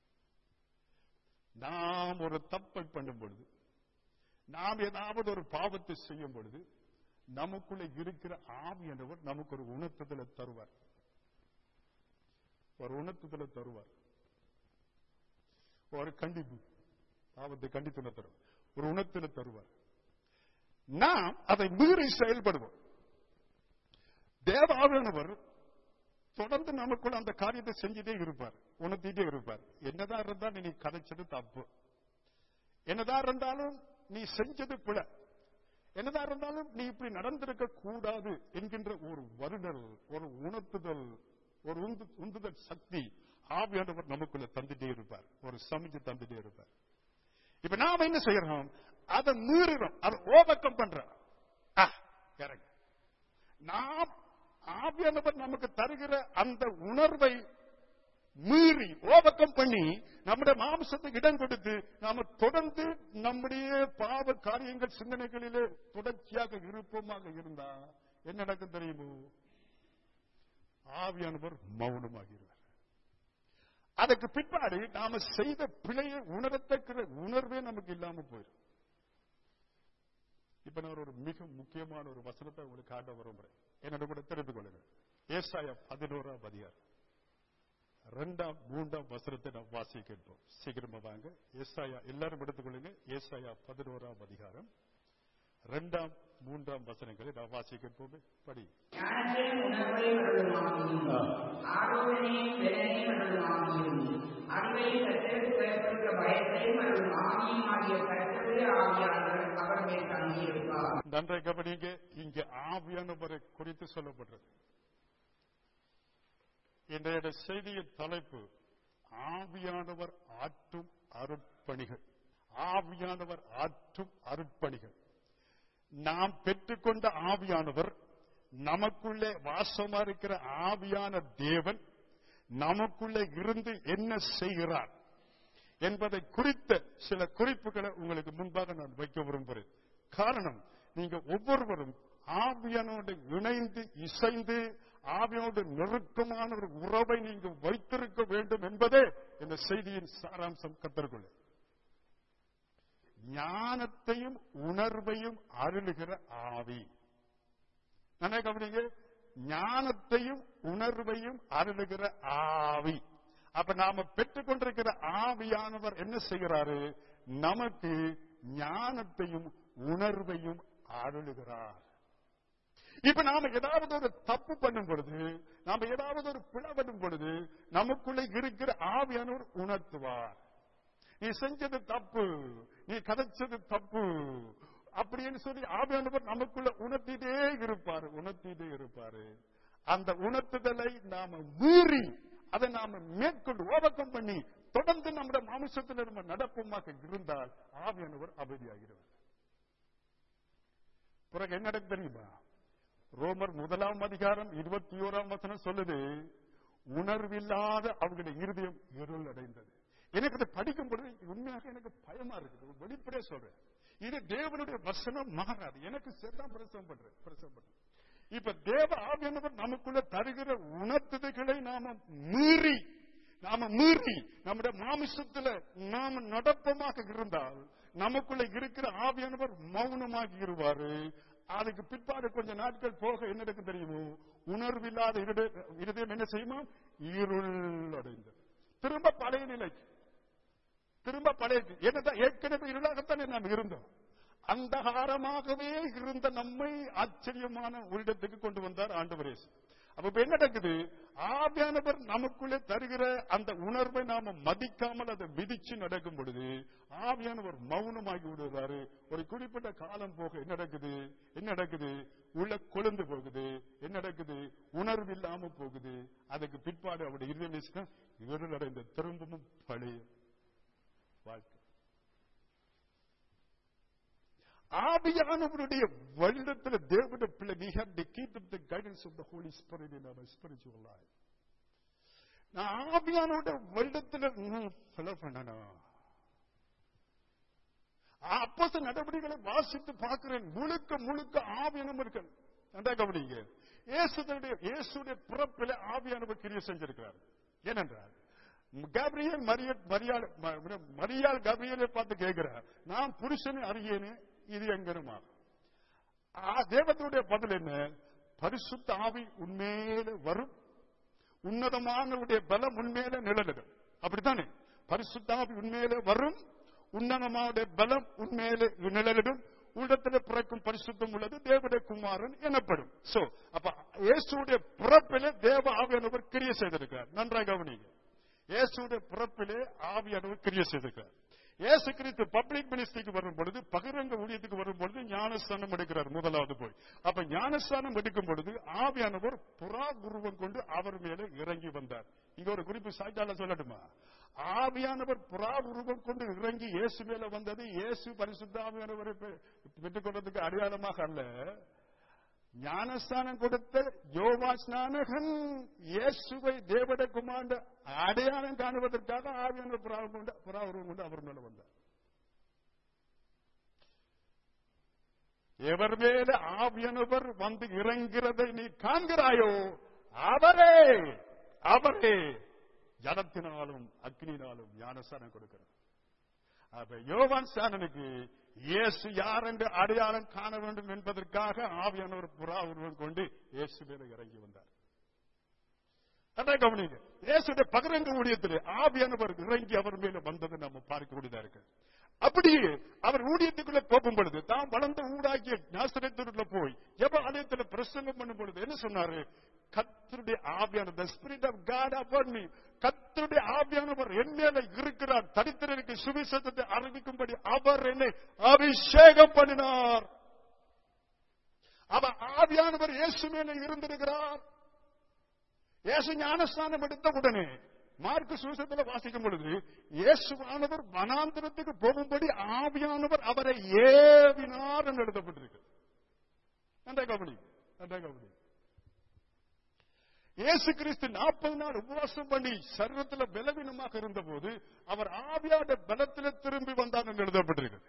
நாம் ஒரு தப்பை பண்ணும் பொழுது நாம் ஏதாவது ஒரு பாவத்தை செய்யும் பொழுது நமக்குள்ள இருக்கிற ஆவியானவர் நமக்கு ஒரு உணர்த்துதலை தருவார் ஒரு உணர்த்துதலை தருவார் ஒரு கண்டிப்பு பாவத்தை கண்டித்துண தருவார் ஒரு உணர்த்தின தருவார் நாம் அதை மீறி செயல்படுவோம் தேவாவியானவர் தொடர்ந்து நமக்குள்ள அந்த காரியத்தை செஞ்சுட்டே இருப்பார் உணர்த்திட்டே இருப்பார் என்னதான் இருந்தாலும் நீ கதைச்சது தப்பு என்னதான் இருந்தாலும் நீ செஞ்சது பிழை என்னதான் இருந்தாலும் நீ இப்படி நடந்திருக்க கூடாது என்கின்ற ஒரு வருடல் ஒரு உணர்த்துதல் ஒரு உந்து- உந்துதல் சக்தி ஆவியானவர் நமக்குள்ள தந்துட்டே இருப்பார் ஒரு சமைச்சு தந்துட்டே இருப்பார் இப்ப நாம என்ன செய்யறோம் அதை மீறுறோம் அதை ஓவக்கம் பண்றோம் ஆ, correct. நாம் ஆவியானவர் நமக்கு தருகிற அந்த உணர்வை மீறி ஓவக்கம் பண்ணி நம்முடைய மாம்சத்துக்கு இடம் கொடுத்து நாம தொடர்ந்து நம்முடைய பாவ காரியங்கள் சிந்தனைகளிலே தொடர்ச்சியாக இருப்போமாக இருந்தா என்ன நடக்கும் தெரியுமோ ஆவியானவர் மௌனமாகிறார் அதுக்கு பிற்பாடு நாம செய்த பிழையை உணரத்தக்கிற உணர்வே நமக்கு இல்லாம போயிடும் இப்ப நான் ஒரு மிக முக்கியமான ஒரு வசனத்தை உங்களுக்கு காட்ட விரும்புறேன் என்னோட கூட தெரிந்து கொள்ளுங்க ஏசாயா பதினோராம் அதிகாரம் ரெண்டாம் மூன்றாம் வசனத்தை நாம் வாசிக்க கேட்போம் சீக்கிரமா வாங்க ஏசாயா எல்லாரும் எடுத்துக்கொள்ளுங்க ஏசாயா பதினோராம் அதிகாரம் ரெண்டாம் மூன்றாம் வசனங்களை நாம் வாசிக்க கேட்போமே படி ஞானத்தையும் உணர்வையும் அருளுமாகியும் ஆரோக்கியனையும் வெலனையும் அருளுமாகியும் அறிவையும் கத்தருக்கு பயப்படுகிற பயத்தையும் அருளும் ஆவியும் ஆகிய கத்தருடைய ஆவியானவர் அவர் மேல் தங்கியிருப்பார் நன்றை கவனிங்க இங்க ஆவியானவரை குறித்து சொல்லப்படுறது இன்றைய செய்தியின் தலைப்பு ஆவியானவர் ஆற்றும் அருட்பணிகள் ஆவியானவர் ஆற்றும் அருட்பணிகள் நாம் பெற்றுக்கொண்ட ஆவியானவர் நமக்குள்ளே வாசமா இருக்கிற ஆவியான தேவன் நமக்குள்ளே இருந்து என்ன செய்கிறார் என்பதை குறித்த சில குறிப்புகளை உங்களுக்கு முன்பாக நான் வைக்க விரும்புகிறேன் காரணம் நீங்க ஒவ்வொருவரும் ஆவியானோடு இணைந்து இசைந்து ஆவியோடு நெருக்கமான ஒரு உறவை நீங்க வைத்திருக்க வேண்டும் என்பதே இந்த செய்தியின் சாராம்சம் கத்தற்கொள்ள ஞானத்தையும் உணர்வையும் அருளுகிற ஆவி நல்லா கவனிங்க ஞானத்தையும் உணர்வையும் அருளுகிற ஆவி அப்ப நாம பெற்றுக்கொண்டிருக்கிற ஆவியானவர் என்ன செய்கிறாரு நமக்கு ஞானத்தையும் உணர்வையும் அருளுகிறார் இப்ப நாம ஏதாவது ஒரு தப்பு பண்ணும் பொழுது நாம ஏதாவது ஒரு பிழை பண்ணும் பொழுது நமக்குள்ள இருக்கிற ஆவியானவர் உணர்த்துவார் நீ செஞ்சது தப்பு நீ கதைச்சது தப்பு அப்படின்னு சொல்லி ஆவியானவர் நமக்குள்ள உணர்த்திட்டே இருப்பாரு உணர்த்திட்டே இருப்பாரு அந்த உணர்த்துதலை நாம மீறி அதை நாம மேற்கொண்டு ஓவக்கம் பண்ணி தொடர்ந்து நம்முடைய மாமிசத்தில் நம்ம நடப்பமாக இருந்தால் ஆவியானவர் அமைதியாகிறவர் பிறகு என்ன நடக்கும் தெரியுமா ரோமர் முதலாம் அதிகாரம் இருபத்தி ஓராம் வசனம் சொல்லுது உணர்வில்லாத அவங்களுடைய இருதயம் இருள் அடைந்தது எனக்கு அதை படிக்கும் பொழுது உண்மையாக எனக்கு பயமா இருக்குது வெளிப்படையா சொல்றேன் இது தேவனுடைய வசனம் மாறாது எனக்கு சேர்தான் பிரசவம் பண்றேன் பிரசவம் பண்றேன் இப்ப தேவ ஆவியானவர் நமக்குள்ள தருகிற உணர்த்துதல்களை நாம மீறி நாம மீறி நம்முடைய மாமிசத்துல நாம நடப்பமாக இருந்தால் நமக்குள்ள இருக்கிற ஆவியானவர் மௌனமாகி இருவாரு அதுக்கு பிற்பாடு கொஞ்ச நாட்கள் போக என்ன நடக்கும் தெரியுமோ உணர்வில்லாத இருத- இருதயம் என்ன செய்யுமா இருள் அடைந்தது திரும்ப பழைய நிலைக்கு திரும்ப பழைய என்னதான் ஏற்கனவே இருளாகத்தானே நாம் இருந்தோம் அந்தகாரமாகவே இருந்த நம்மை ஆச்சரியமான ஒரு இடத்துக்கு கொண்டு வந்தார் ஆண்டவர் இயேசு அப்ப இப்ப என்ன நடக்குது ஆவியானவர் நமக்குள்ளே தருகிற அந்த உணர்வை நாம மதிக்காமல் அதை விதிச்சு நடக்கும் பொழுது ஆவியானவர் மௌனமாகி விடுறாரு ஒரு குறிப்பிட்ட காலம் போக என்ன நடக்குது என்ன நடக்குது உள்ள கொழுந்து போகுது என்ன நடக்குது உணர்வு இல்லாம போகுது அதுக்கு பிற்பாடு அவருடைய இருதயம் இருள் அடைந்த திரும்பவும் பழைய வாழ்க்கை ஆவியானவருடைய வருடத்தில் தேவனுடைய பிள்ளை we have to keep up the guidance of the Holy Spirit in our spiritual life. நான் ஆவியானோட வருடத்தில் ஃபாலோ பண்ணணும் அப்போச நடவடிக்கைகளை வாசித்து பார்க்கிறேன் முழுக்க முழுக்க ஆவியானம் இருக்கு நன்றா கவனிங்க இயேசுடைய இயேசுடைய பிறப்பில ஆவியானவர் கிரியை செஞ்சிருக்கிறார் ஏனென்றால் கபிரியல் மரியாள் மரியாள் ம- மரியாள் கபிரியலை பார்த்து கேட்கிறார் நான் புருஷனை அறியேனே இது எங்கனுமா தேவத்துடைய பதில் என்ன பரிசுத்த ஆவி உண்மையில வரும் உன்னதமானவுடைய பலம் உண்மையில நிழலிடும் அப்படித்தானே பரிசுத்தாவி உண்மையிலே வரும் உன்னதமாவுடைய பலம் உண்மையிலே நிழலிடும் உள்ளத்தில் பிறக்கும் பரிசுத்தம் உள்ளது தேவடைய குமாரன் எனப்படும் சோ அப்ப இயேசுடைய பிறப்பிலே தேவ ஆவியானவர் கிரிய செய்திருக்கார் நன்றாக கவனிங்க இயேசுடைய பிறப்பிலே ஆவியானவர் கிரிய செய்திருக்கார் இயேசு கிறிஸ்து பப்ளிக் மினிஸ்ட்ரிக்கு வரும் பொழுது பகிரங்க ஊழியத்துக்கு வரும் பொழுது ஞானஸ்தானம் எடுக்கிறார் முதலாவது போய் அப்ப ஞானஸ்தானம் எடுக்கும் பொழுது ஆவியானவர் புறா உருவம் கொண்டு அவர் மேலே இறங்கி வந்தார் இங்க ஒரு குறிப்பு சாய்த்தால சொல்லட்டுமா ஆவியானவர் புறா உருவம் கொண்டு இறங்கி இயேசு மேல வந்தது இயேசு பரிசுத்த ஆவியானவரை பெ- பெற்றுக் கொண்டதுக்கு அடையாளமாக அல்ல ஞானஸ்தானம் கொடுத்த யோவா ஸ்நானகன் இயேசுவை தேவட குமாண்ட அடையாளம் காணுவதற்காக ஆவியானவர் புறா கொண்டு புறா உருவம் கொண்டு அவர் மேல வந்தார் எவர் மேல ஆவியானவர் வந்து இறங்கிறதை நீ காண்கிறாயோ அவரே அவரே ஜலத்தினாலும் அக்னினாலும் ஞானஸ்தானம் கொடுக்கிறார் அப்ப யோவான் சாணனுக்கு இயேசு யார் என்று அடையாளம் காண வேண்டும் என்பதற்காக ஆவியானவர் புறா உருவம் கொண்டு இயேசு மேல இறங்கி வந்தார் அதான் கவனிங்க இயேசுடைய பகிரங்க ஊழியத்தில் ஆவியானவர் இறங்கி அவர் மேல வந்ததை நம்ம பார்க்கக்கூடியதா இருக்கு அப்படியே அவர் ஊழியத்துக்குள்ள போகும் பொழுது தான் வளர்ந்த ஊடாகிய நாசரத்திற்குள்ள போய் எவ ஆலயத்துல பிரசங்கம் பண்ணும் பொழுது என்ன சொன்னாரு கத்தருடைய ஆவியான the spirit of God upon me கத்தருடைய ஆவியானவர் என் மேல இருக்கிறார் தரித்திரருக்கு சுவிசேஷத்தை அறிவிக்கும்படி அவர் என்னை அபிஷேகம் பண்ணினார் அவர் ஆவியானவர் இயேசு மேல இருந்திருக்கிறார் இயேசு ஞானஸ்தானம் எடுத்த உடனே மார்க்கு சுவிசேஷத்துல வாசிக்கும் பொழுது இயேசுவானவர் வனாந்திரத்துக்கு போகும்படி ஆவியானவர் அவரை ஏவினார் என்று எழுதப்பட்டிருக்கு நன்றா கவனி நன்றா கவனி இயேசு கிறிஸ்து நாற்பது நாள் உபவாசம் பண்ணி சரீரத்துல பலவீனமாக இருந்தபோது அவர் ஆவியாட பலத்தில திரும்பி வந்தார் என்று எழுதப்பட்டிருக்கு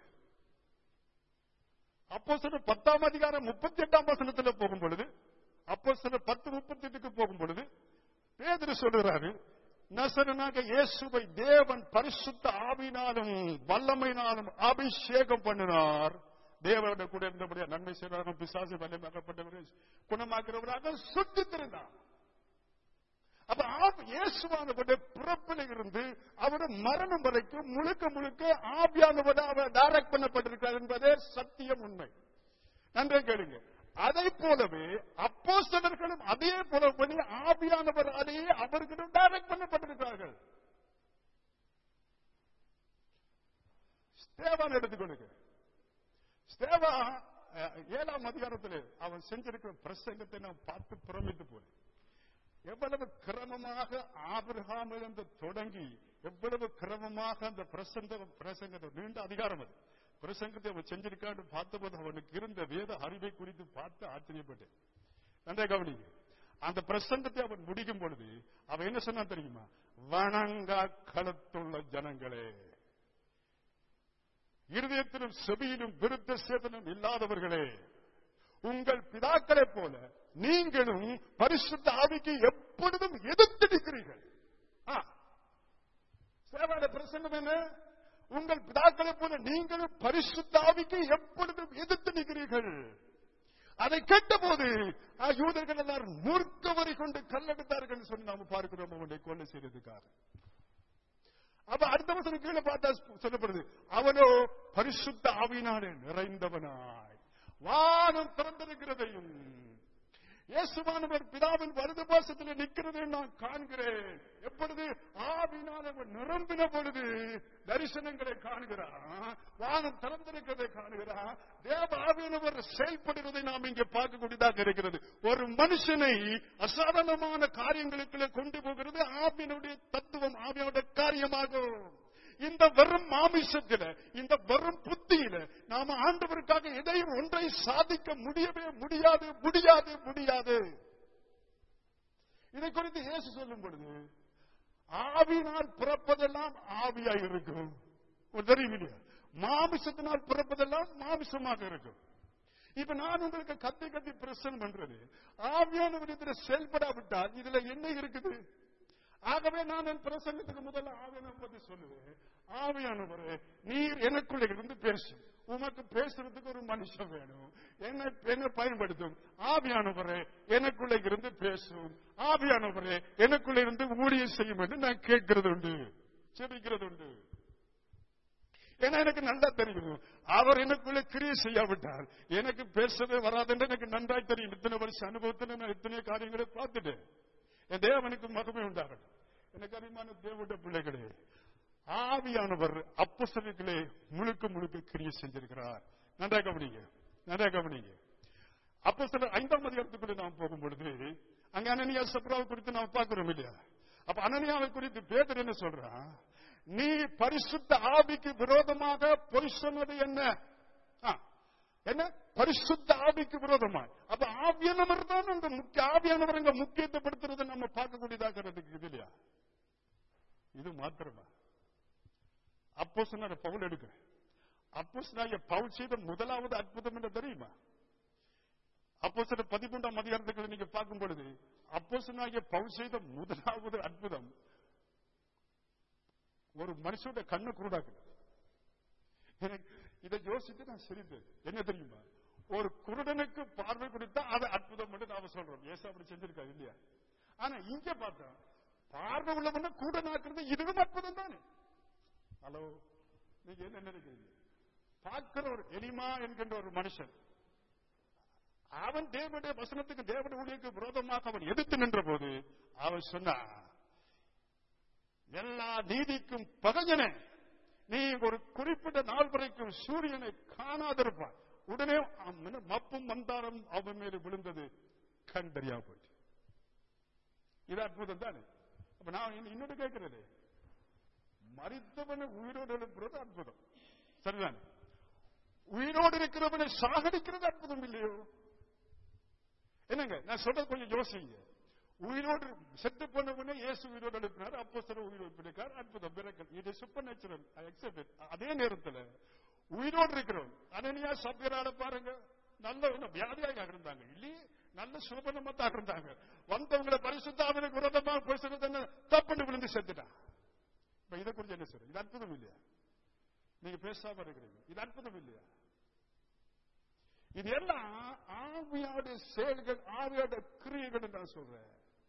அப்போ சில பத்தாம் அதிகாரம் முப்பத்தி எட்டாம் வசனத்துல போகும் பொழுது அப்போ சில பத்து முப்பத்தி எட்டுக்கு போகும் பொழுது பேதரு சொல்லுகிறாரு நசரனாக இயேசுவை தேவன் பரிசுத்த ஆவினாலும் வல்லமையினாலும் அபிஷேகம் பண்ணினார் தேவனுடைய கூட இருந்தபடியா நன்மை செய்வார்கள் பிசாசு வல்லமையாக்கப்பட்டவர்கள் குணமாக்குறவராக சுத்தித்திருந்தார் அப்ப ஆவி- இயேசுவானவருடைய பிறப்பில் இருந்து அவருடைய மரணம் வரைக்கும் முழுக்க முழுக்க ஆவியானவர் அவர் டைரக்ட் பண்ணப்பட்டிருக்கிறார் என்பதே சத்தியம் உண்மை நன்றே கேளுங்க அதை போலவே அப்போஸ்தலர்களும் அதே போல பண்ணி ஆவியானவர் அதையே அவர்களும் டைரக்ட் பண்ணப்பட்டிருக்கிறார்கள் ஸ்தேவான் எடுத்துக்கொள்ளுங்க ஸ்தேவா அஹ், ஏழாம் அதிகாரத்தில் அவன் செஞ்சிருக்கிற பிரசங்கத்தை நான் பார்த்து பிரமித்து போனேன் எவ்வளவு கிரமமாக ஆபிரகாமிலிருந்து தொடங்கி எவ்வளவு கிரமமாக அந்த பிரசங்க பிரசங்கத்தை நீண்ட அதிகாரம் அது பிரசங்கத்தை அவன் செஞ்சிருக்கான்னு பார்த்தபோது அவனுக்கு இருந்த வேத அறிவை குறித்து பார்த்து ஆச்சரியப்பட்டேன் நன்றே கவனிங்க அந்த பிரசங்கத்தை அவன் முடிக்கும் பொழுது அவன் என்ன சொன்னான் தெரியுமா வணங்கா களத்துள்ள ஜனங்களே இருதயத்திலும் செவியிலும் விருத்த சேதனம் இல்லாதவர்களே உங்கள் பிதாக்களைப் போல நீங்களும் பரிசுத்த ஆவிக்கு எப்பொழுதும் எதிர்த்து நிற்கிறீர்கள் ஆ. சேவாட பிரசங்கம் என்ன உங்கள் பிதாக்களை போல நீங்களும் பரிசுத்தாவிக்கு எப்பொழுதும் எதிர்த்து நிற்கிறீர்கள் அதை கேட்டபோது ஆ, யூதர்கள் எல்லாரும் மூர்க்கவரை கொண்டு கல்லெடுத்தார்கள் என்று சொல்லி நாம பார்க்கிறோம் அவனை கொலை செய்ததுக்காக அப்ப அடுத்த வசனம் கீழே பார்த்தா சொல்லப்படுது அவனோ பரிசுத்த ஆவியினாலே நிறைந்தவனாய் வானம் திறந்திருக்கிறதையும் இயேசுவானவர் பிதாவின் வலது பாசத்தில் நிற்கிறதை நான் காண்கிறேன் எப்பொழுது ஆவினால் அவர் நிரம்பின பொழுது தரிசனங்களை காண்கிறான் வானம் திறந்திருக்கிறதை காண்கிறான் தேவ ஆவியானவர் செயல்படுவதை நாம் இங்கே பார்க்கக்கூடியதாக இருக்கிறது ஒரு மனுஷனை அசாதாரணமான காரியங்களுக்குள்ளே கொண்டு போகிறது ஆவியனுடைய தத்துவம் ஆவியனுடைய காரியமாகும் இந்த வெறும் மாமிசத்தில இந்த வெறும் புத்தியில நாம ஆண்டவருக்காக எதையும் ஒன்றை சாதிக்க முடியவே முடியாது முடியாது முடியாது இதை குறித்து இயேசு சொல்லும் பொழுது ஆவினால் பிறப்பதெல்லாம் ஆவியாய் இருக்கும் ஒரு தெரியும் இல்லையா மாமிசத்தினால் பிறப்பதெல்லாம் மாமிசமாக இருக்கும் இப்ப நான் உங்களுக்கு கத்தி கத்தி பிரசன் பண்றது ஆவியான விதத்துல செயல்படாவிட்டால் இதுல என்ன இருக்குது ஆகவே நான் என் பிரசங்கத்துக்கு முதல்ல ஆவியான பத்தி சொல்லுவேன் ஆவியானவரே நீர் எனக்குள்ள இருந்து பேசு உமக்கு பேசுறதுக்கு ஒரு மனுஷன் வேணும் என்ன என்ன பயன்படுத்தும் ஆவியானவரே எனக்குள்ள இருந்து பேசும் ஆவியானவரே எனக்குள்ள இருந்து ஊழியம் செய்யும் என்று நான் கேட்கிறது உண்டு செபிக்கிறது உண்டு ஏன்னா எனக்கு நல்லா தெரியும் அவர் எனக்குள்ள கிரியை செய்யாவிட்டால் எனக்கு பேசவே வராதுன்னு எனக்கு நன்றாய் தெரியும் இத்தனை வருஷ அனுபவத்தில் நான் இத்தனை காரியங்களை பார்த்துட்டேன் என் தேவனுக்கு மகமே உண்டாகட்டும் எனக்கு அறிமான தேவனுடைய பிள்ளைகளே ஆவியானவர் அப்பசலுக்களே முழுக்க முழுக்க கிரியை செஞ்சிருக்கிறார் நன்றா கவனிங்க நன்றா கவனிங்க அப்போ சில ஐந்தாம் அதிகாரத்துக்குள்ள நாம் போகும் பொழுது அங்க அனனியா சப்ராவை குறித்து நாம் பார்க்கிறோம் இல்லையா அப்ப அனனியாவை குறித்து பேதர் என்ன சொல்றான் நீ பரிசுத்த ஆவிக்கு விரோதமாக பொய் சொன்னது என்ன ஆ, என்ன பரிசுத்த ஆவிக்கு விரோதமா அப்ப ஆவியானவர் தான் அந்த முக்கிய ஆவியானவர் இங்க முக்கியத்துவப்படுத்துறதை நம்ம பார்க்கக்கூடியதாக இருக்கு இது இல்லையா இது மாத்திரமா அப்போ சொன்ன பவுல் எடுக்க அப்போ பவுல் செய்த முதலாவது அற்புதம் என்ன தெரியுமா அப்போ சில பதிமூன்றாம் அதிகாரத்துக்கு நீங்க பார்க்கும் பொழுது அப்போ பவுல் செய்த முதலாவது அற்புதம் ஒரு மனுஷனுடைய கண்ணு குருடாக்கு எனக்கு இதை யோசித்து நான் சிரித்தேன் என்ன தெரியுமா ஒரு குருடனுக்கு பார்வை கொடுத்தா அது அற்புதம் மட்டும் நாம சொல்றோம் ஏசு அப்படி செஞ்சிருக்காரு இல்லையா ஆனா இங்க பார்த்தா பார்வை உள்ளவன கூடனாக்குறது இதுவும் அற்புதம் தானே ஹலோ நீங்க என்ன நினைக்கிறீங்க பார்க்கிற ஒரு எலிமா என்கின்ற ஒரு மனுஷன் அவன் தேவனுடைய வசனத்துக்கு தேவனுடைய ஊழியருக்கு விரோதமாக அவன் எதிர்த்து நின்ற போது அவன் சொன்னான் எல்லா நீதிக்கும் பகைஞனே நீ ஒரு குறிப்பிட்ட நாள் வரைக்கும் சூரியனை காணாதிருப்பாய் உடனே அவன் மப்பும் மந்தாரம் அவன் மேல விழுந்தது கண்டறியா போச்சு இது அற்புதம் தானே அப்ப நான் இன்னும் இன்னொரு கேட்கிறது மறித்தவனை உயிரோடு எழுப்புறது அற்புதம் சரிதானே உயிரோடு இருக்கிறவனை சாகடிக்கிறது அற்புதம் இல்லையோ என்னங்க நான் சொல்றது கொஞ்சம் யோசிங்க உயிரோடு செத்து போனவனே இயேசு உயிரோடு எழுப்பினார் அப்போ சில உயிரோடு எழுப்பினார் அற்புதம் பிறகு இது சூப்பர் நேச்சுரல் ஐ அக்செப்ட் அதே நேரத்தில் உயிரோடு இருக்கிறோம் அனனியா சபியரால பாருங்க நல்ல வியாதியாக இருந்தாங்க இல்லையே நல்ல சுலபனமா தான் இருந்தாங்க வந்தவங்களை பரிசுத்தாவினுக்கு விரோதமா போய் சொன்னது தப்புன்னு விழுந்து செத்துட்டான் இப்ப இதை குறித்து என்ன சொல்றீங்க இது அற்புதம் இல்லையா நீங்க பேசாம இருக்கிறீங்க இது அற்புதம் இல்லையா இது எல்லாம் ஆவியோட செயல்கள் ஆவியோட கிரியைகள் நான் சொல்றேன்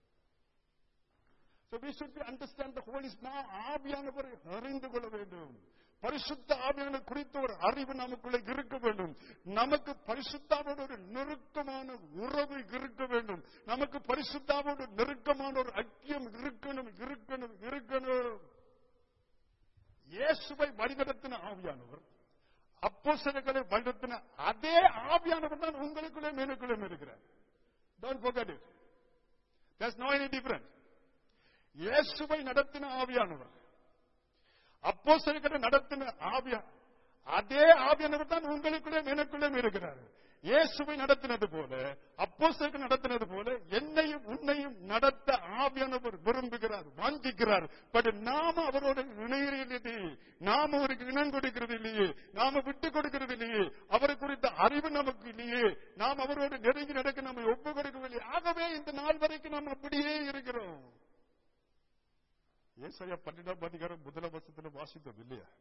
So we should understand the Holy Spirit. ஆவியானவரை அறிந்து கொள்ள வேண்டும் பரிசுத்த ஆவியான குறித்த ஒரு அறிவு நமக்குள்ள இருக்க வேண்டும் நமக்கு பரிசுத்தாவோட ஒரு நெருக்கமான உறவு இருக்க வேண்டும் நமக்கு பரிசுத்தாவோட நெருக்கமான ஒரு ஐக்கியம் இருக்கணும் இருக்கணும் இருக்கணும் இயேசுவை வழிநடத்தின ஆவியானவர் அப்போ சிலர்களை வழிநடத்தின அதே ஆவியானவர் தான் உங்களுக்குள்ளே எனக்குள்ளே இருக்கிறார் Don't forget it. There's no any difference. இயேசுவை நடத்தின ஆவியானவர் அப்போ சிலர்களை நடத்தின ஆவியா அதே ஆவியானவர் தான் உங்களுக்குள்ளே எனக்குள்ளே இருக்கிறார் இயேசுவை நடத்தினது போல அப்போ நடத்தினது போல என்னையும் உன்னையும் நடத்த ஆவியானவர் விரும்புகிறார் வாஞ்சிக்கிறார் பட் நாம அவரோட இணையிலே நாம அவருக்கு இனம் கொடுக்கிறது இல்லையே நாம விட்டு கொடுக்கிறது இல்லையே அவரை குறித்த அறிவு நமக்கு இல்லையே நாம் அவரோடு நெருங்கி நடக்க நம்ம ஒப்பு கொடுக்கவில்லை ஆகவே இந்த நாள் வரைக்கும் நாம் அப்படியே இருக்கிறோம் ஏசாயா பன்னெண்டாம் அதிகாரம் முதலாம் வருஷத்துல வாசித்தோம் இல்லையா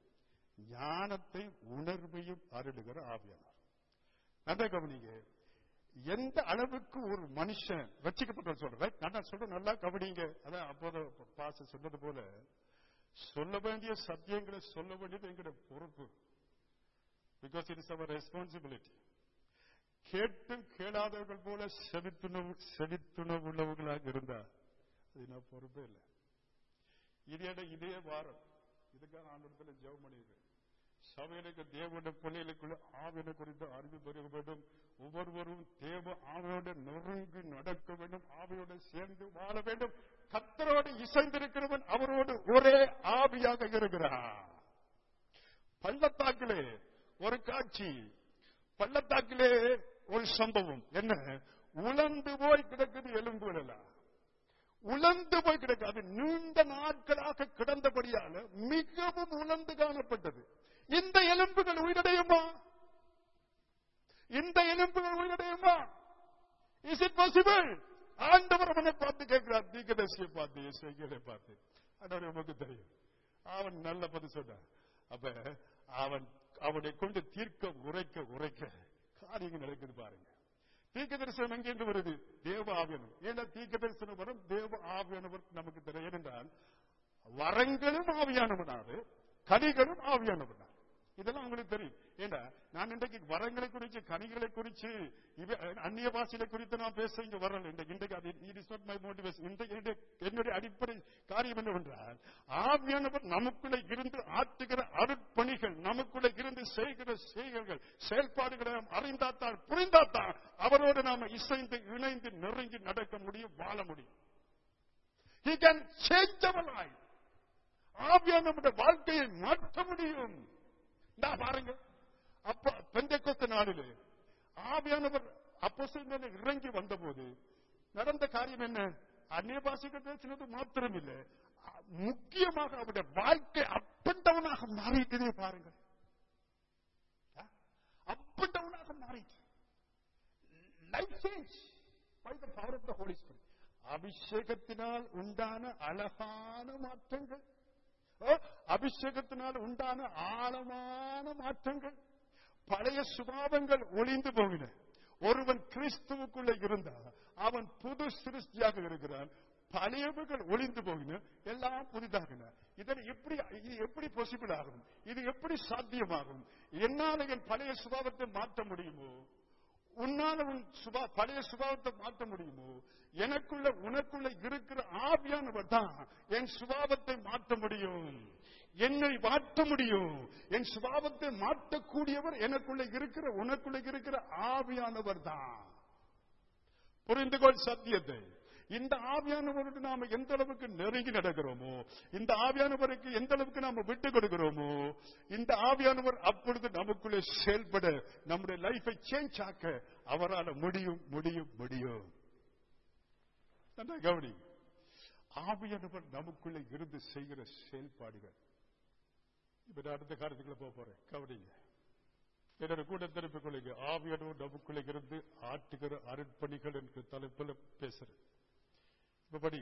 ஞானத்தை உணர்வையும் அருளுகிற ஆவியானவர் நல்லா கவனிங்க எந்த அளவுக்கு ஒரு மனுஷன் ரட்சிக்கப்பட்ட சொல்றேன் நான் சொல்றேன் நல்லா கவனிங்க அதான் அப்போது பாச சொன்னது போல சொல்ல வேண்டிய சத்தியங்களை சொல்ல வேண்டியது எங்களுடைய பொறுப்பு because it is our responsibility கேட்டும் கேளாதவர்கள் போல செவித்துணவு செவித்துணவு உள்ளவர்களாக இருந்தா அது நான் பொறுப்பே இல்லை இதே இதே வாரம் இதுக்காக ஆண்டத்தில் ஜெபம் பண்ணியிருக்கேன் சபையிலுக்கு தேவனுடைய பிள்ளைகளுக்குள்ள ஆவினை குறித்து அறிவு பெருக வேண்டும் ஒவ்வொருவரும் தேவ ஆவியோடு நெருங்கி நடக்க வேண்டும் ஆவியோடு சேர்ந்து வாழ வேண்டும் கத்தரோடு இசைந்திருக்கிறவன் அவரோடு ஒரே ஆவியாக இருக்கிறான் பள்ளத்தாக்கிலே ஒரு காட்சி பள்ளத்தாக்கிலே ஒரு சம்பவம் என்ன உலர்ந்து போய் கிடக்குது எலும்புகள் எல்லாம் உலர்ந்து போய் கிடக்கு அது நீண்ட நாட்களாக கிடந்தபடியால மிகவும் உலர்ந்து காணப்பட்டது இந்த எலும்புகள் உயிரடையுமா இந்த எலும்புகள் உயிரடையுமா இஸ் இட் பாசிபிள் ஆண்டவர் அவனை பார்த்து கேட்கிறார் தீக்கதர்சியை பார்த்து இசைகளை பார்த்து ஆண்டவர் நமக்கு தெரியும் அவன் நல்ல பதில் சொன்னான் அப்ப அவன் அவனை கொண்டு தீர்க்க உரைக்க உரைக்க காரியங்கள் நடக்குது பாருங்க தீர்க்க தரிசனம் எங்கிருந்து வருது தேவ ஆவியனவர் ஏன்னா தீர்க்க தரிசனம் வரும் தேவ ஆவியானவர் நமக்கு தெரியும் ஏனென்றால் வரங்களும் ஆவியானவனாரு கனிகளும் ஆவியானவனார் இதெல்லாம் உங்களுக்கு தெரியும் ஏன்னா நான் இன்றைக்கு வரங்களை குறித்து கனிகளை குறித்து இவ அந்நிய பாஷைகளை குறித்து நான் பேச இங்க வரல இன்றைக்கு இன்றைக்கு அது it is not my motivation இன்றைக்கு என்னுடைய- என்னுடைய அடிப்படை காரியம் என்னவென்றால் ஆவியானவர் நமக்குள்ள இருந்து ஆற்றுகிற அருட்பணிகள் நமக்குள்ள இருந்து செய்கிற செய்கைகள் செயல்பாடுகளை நாம் அறிந்தாத்தான் புரிந்தாத்தான் அவரோடு நாம இசைந்து இணைந்து நெருங்கி நடக்க முடியும் வாழ முடியும் He can change our life. ஆவியான நம்முடைய வாழ்க்கையை மாற்ற முடியும் நான் பாருங்க அப்ப பெந்தைக்கொத்த நாளிலே ஆவியானவர் அப்போ இறங்கி வந்தபோது நடந்த காரியம் என்ன அந்நிய பாஷைகள் பேசினது மாத்திரம் இல்லை முக்கியமாக அவருடைய வாழ்க்கை அப்பண்டவனாக மாறிட்டதே பாருங்க அப்பண்டவனாக மாறிட்டு life change by the power of the Holy Spirit அபிஷேகத்தினால் உண்டான அழகான மாற்றங்கள் ஓ, அபிஷேகத்தினால் உண்டான ஆழமான மாற்றங்கள் பழைய சுபாவங்கள் ஒளிந்து போகின ஒருவன் கிறிஸ்துவுக்குள்ள இருந்தால் அவன் புது சிருஷ்டியாக இருக்கிறான் பழையவர்கள் ஒளிந்து போகின எல்லாம் புதிதாகின இதில் எப்படி இது எப்படி பாசிபிள் ஆகும் இது எப்படி சாத்தியமாகும் என்னால என் பழைய சுபாவத்தை மாற்ற முடியுமோ உன்னால உன் சுபா பழைய சுபாவத்தை மாற்ற முடியுமோ எனக்குள்ள உனக்குள்ள இருக்கிற ஆவியானவர் தான் என் சுபாவத்தை மாற்ற முடியும் என்னை மாற்ற முடியும் என் சுபாவத்தை மாற்றக்கூடியவர் எனக்குள்ள இருக்கிற உனக்குள்ள இருக்கிற ஆவியானவர் தான் புரிந்து கொள் சத்தியத்தை இந்த ஆவியானவரோடு நாம எந்த அளவுக்கு நெருங்கி நடக்கிறோமோ இந்த ஆவியானவருக்கு எந்த அளவுக்கு நாம விட்டு கொடுக்கிறோமோ இந்த ஆவியானவர் அப்பொழுது நமக்குள்ளே செயல்பட நம்முடைய லைஃபை சேஞ்ச் ஆக்க அவரால் முடியும் முடியும் முடியும் நல்லா கவனி ஆவியானவர் நமக்குள்ளே இருந்து செய்கிற செயல்பாடுகள் இப்ப நான் அடுத்த காரியத்துக்குள்ள போக போறேன் கவனிங்க என்னோட கூட திருப்பிக் கொள்ளுங்க ஆவியானவர் நமக்குள்ளே இருந்து ஆட்டுகிற அருட்பணிகள் என்ற தலைப்பில் பேசுறேன் இப்ப படி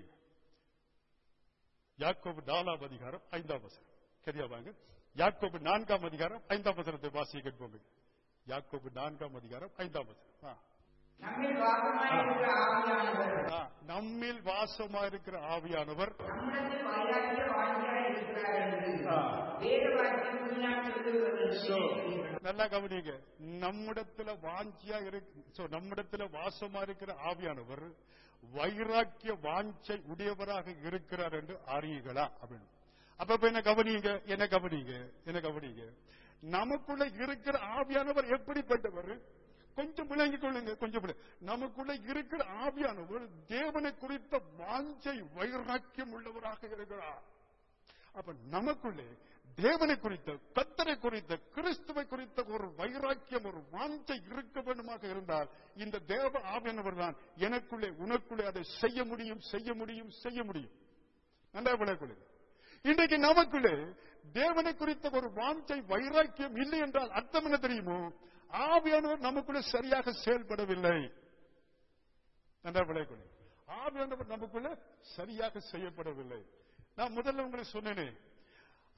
யாக்கோபு நாலாம் அதிகாரம் ஐந்தாம் வசனம் சரியா வாங்க யாக்கோபு நான்காம் அதிகாரம் ஐந்தாம் வசனத்தை வாசிக்க கேட்போங்க யாக்கோபு நான்காம் அதிகாரம் ஐந்தாம் வசனம் ஆ. நம்மில் வாசமாயிருக்கிற ஆவியானவர் ஆ, நம்மில் வாசமா இருக்கிற ஆவியானவர் நம்மிடத்தில் வைராக்கிய வாழ்க்கையாய் இருக்கிறார் என்று வேத வாக்கியம் முன்னால் சொல்லுகிறது நல்லா கவனிங்க நம்மிடத்துல வாஞ்சியா இருக்கு so, நம்மிடத்துல வாசமா இருக்கிற ஆவியானவர் வைராக்கிய வாஞ்சை உடையவராக இருக்கிறார் என்று அறியுங்களா அப்படின்னு அப்ப இப்ப என்ன கவனிங்க என்ன கவனிங்க என்ன கவனிங்க நமக்குள்ள இருக்கிற ஆவியானவர் எப்படிப்பட்டவர் கொஞ்சம் விளங்கிக் கொள்ளுங்க கொஞ்சம் விள- நமக்குள்ள இருக்கிற ஆவியானவர் தேவனை குறித்த வாஞ்சை வைராக்கியம் உள்ளவராக இருக்கிறார் அப்ப நமக்குள்ளே தேவனை குறித்த கத்தரை குறித்த கிறிஸ்துவை குறித்த ஒரு வைராக்கியம் ஒரு வாஞ்சை இருக்க வேண்டுமாக இருந்தால் இந்த தேவ ஆவியானவர் தான் எனக்குள்ளே உனக்குள்ளே அதை செய்ய முடியும் செய்ய முடியும் செய்ய முடியும் நல்லா விளக்குள்ளது இன்றைக்கு நமக்குள்ளே தேவனை குறித்த ஒரு வாஞ்சை வைராக்கியம் இல்லை என்றால் அர்த்தம் என்ன தெரியுமோ ஆவியானவர் நமக்குள்ளே சரியாக செயல்படவில்லை நன்றா விளைக்குள்ளே ஆவியானவர் நமக்குள்ள சரியாக செய்யப்படவில்லை நான் முதல்ல உங்களுக்கு சொன்னேனே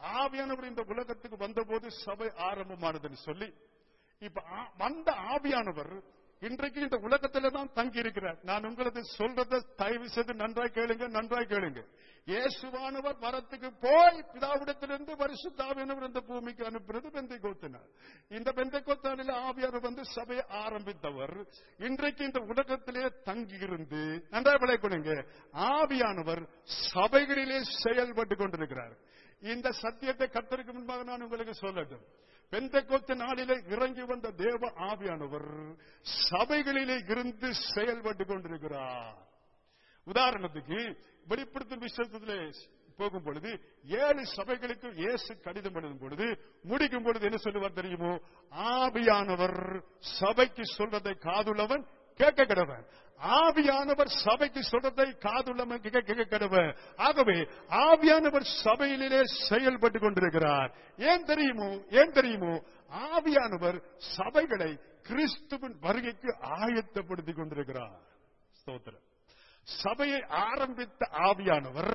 ஆவியானவர் இந்த உலகத்துக்கு வந்தபோது சபை ஆரம்பமானதுன்னு சொல்லி இப்ப ஆ- வந்த ஆவியானவர் இன்றைக்கு இந்த உலகத்துல தான் தங்கி இருக்கிறார் நான் உங்களுக்கு சொல்றதை தயவு செய்து நன்றாய் கேளுங்க நன்றாய் கேளுங்க இயேசுவானவர் வரத்துக்கு போய் பிதாவிடத்திலிருந்து பரிசுத்தாவியானவர் இந்த பூமிக்கு அனுப்புறது பெந்தை கோத்தினார் இந்த பெந்தை கோத்தானில் ஆவியானவர் வந்து சபையை ஆரம்பித்தவர் இன்றைக்கு இந்த உலகத்திலே தங்கி இருந்து நன்றாய் விளைக்கொள்ளுங்க ஆவியானவர் சபைகளிலே செயல்பட்டு கொண்டிருக்கிறார் இந்த சத்தியத்தை கத்தருக்கு முன்பாக நான் உங்களுக்கு சொல்லட்டும் பெந்தகோத்து நாளிலே இறங்கி வந்த தேவ ஆவியானவர் சபைகளிலே இருந்து செயல்பட்டு கொண்டிருக்கிறார் உதாரணத்துக்கு வெளிப்படுத்தும் விஷயத்திலே போகும் பொழுது ஏழு சபைகளுக்கு இயேசு கடிதம் எழுதும் பொழுது முடிக்கும் பொழுது என்ன சொல்லுவார் தெரியுமோ ஆவியானவர் சபைக்கு சொல்றதை காதுள்ளவன் கேட்க கிடவன் ஆவியானவர் சபைக்கு சொல்றதை காதுள்ளவன் கேட்க கேட்க கிடவன் ஆகவே ஆவியானவர் சபையிலே செயல்பட்டு கொண்டிருக்கிறார் ஏன் தெரியுமோ ஏன் தெரியுமோ ஆவியானவர் சபைகளை கிறிஸ்துவின் வருகைக்கு ஆயத்தப்படுத்திக் கொண்டிருக்கிறார் ஸ்தோத்திரம் சபையை ஆரம்பித்த ஆவியானவர்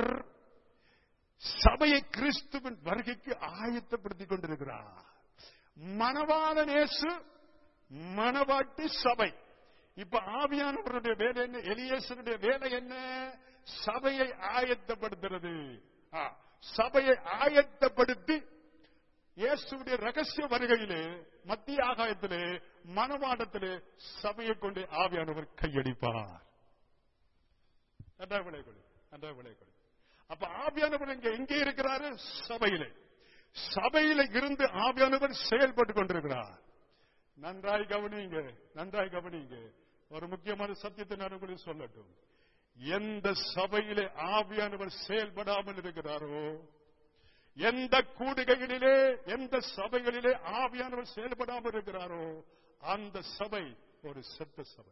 சபையை கிறிஸ்துவின் வருகைக்கு ஆயத்தப்படுத்திக் கொண்டிருக்கிறார் மணவாள நேசு மணவாட்டி சபை இப்ப ஆவியானவருடைய வேலை என்ன எலியேசனுடைய வேலை என்ன சபையை ஆயத்தப்படுத்துறது ஆ, சபையை ஆயத்தப்படுத்தி இயேசுடைய ரகசிய வருகையிலே மத்திய ஆகாயத்திலே மணவாடத்திலே சபையை கொண்டு ஆவியானவர் கையடிப்பார் நன்றாக விளையக்கூடாது நன்றாக விளையக்கூடாது அப்ப ஆவியானவர் இங்க எங்கே இருக்கிறாரு சபையிலே சபையில இருந்து ஆவியானவர் செயல்பட்டு கொண்டிருக்கிறார் நன்றாய் கவனிங்க நன்றாய் கவனிங்க ஒரு முக்கியமான சத்தியத்தை நான் உங்களுக்கு சொல்லட்டும் எந்த சபையிலே ஆவியானவர் செயல்படாமல் இருக்கிறாரோ எந்த கூடுகைகளிலே எந்த சபைகளிலே ஆவியானவர் செயல்படாமல் இருக்கிறாரோ அந்த சபை ஒரு செத்த சபை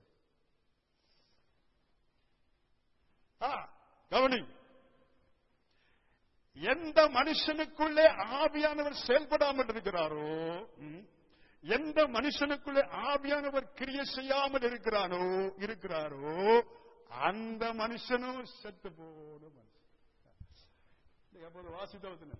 ஆ, கவனி எந்த மனுஷனுக்குள்ளே ஆவியானவர் செயல்படாமல் இருக்கிறாரோ ம், எந்த மனுஷனுக்குள்ளே ஆவியானவர் கிரிய செய்யாமல் இருக்கிறானோ இருக்கிறாரோ அந்த மனுஷனும் செத்து போன மனுஷன் இன்னைக்கு அப்போது வாசித்தவத்தின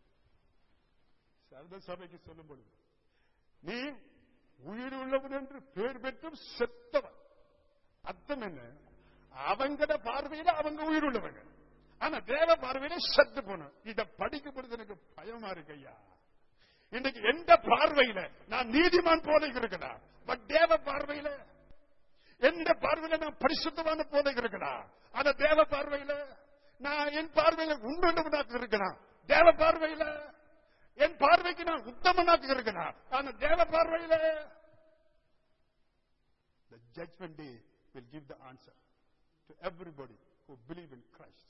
சர்வ சபைக்கு சொல்லும் பொழுது நீ உயிர் உள்ளவன் என்று பேர் பெற்றும் செத்தவன் அர்த்தம் என்ன அவங்கட பார்வையில அவங்க உயிர் உள்ளவங்க ஆனா தேவ பார்வையில செத்து போனோம் இத படிக்கும் பொழுது எனக்கு பயமா இருக்கு ஐயா இன்னைக்கு எந்த பார்வையில நான் நீதிமான் போல இருக்கிறேன் பட் தேவ பார்வையில எந்த பார்வையில நான் பரிசுத்தமான போல இருக்கிறேன் ஆனா தேவ பார்வையில நான் என் பார்வையில உண்மையாக இருக்கிறேன் தேவ பார்வையில என் பார்வைக்கு நான் உத்தமனாக இருக்கிறேன் ஆனா தேவ பார்வையில The judgment day will give the answer to everybody who believe in Christ.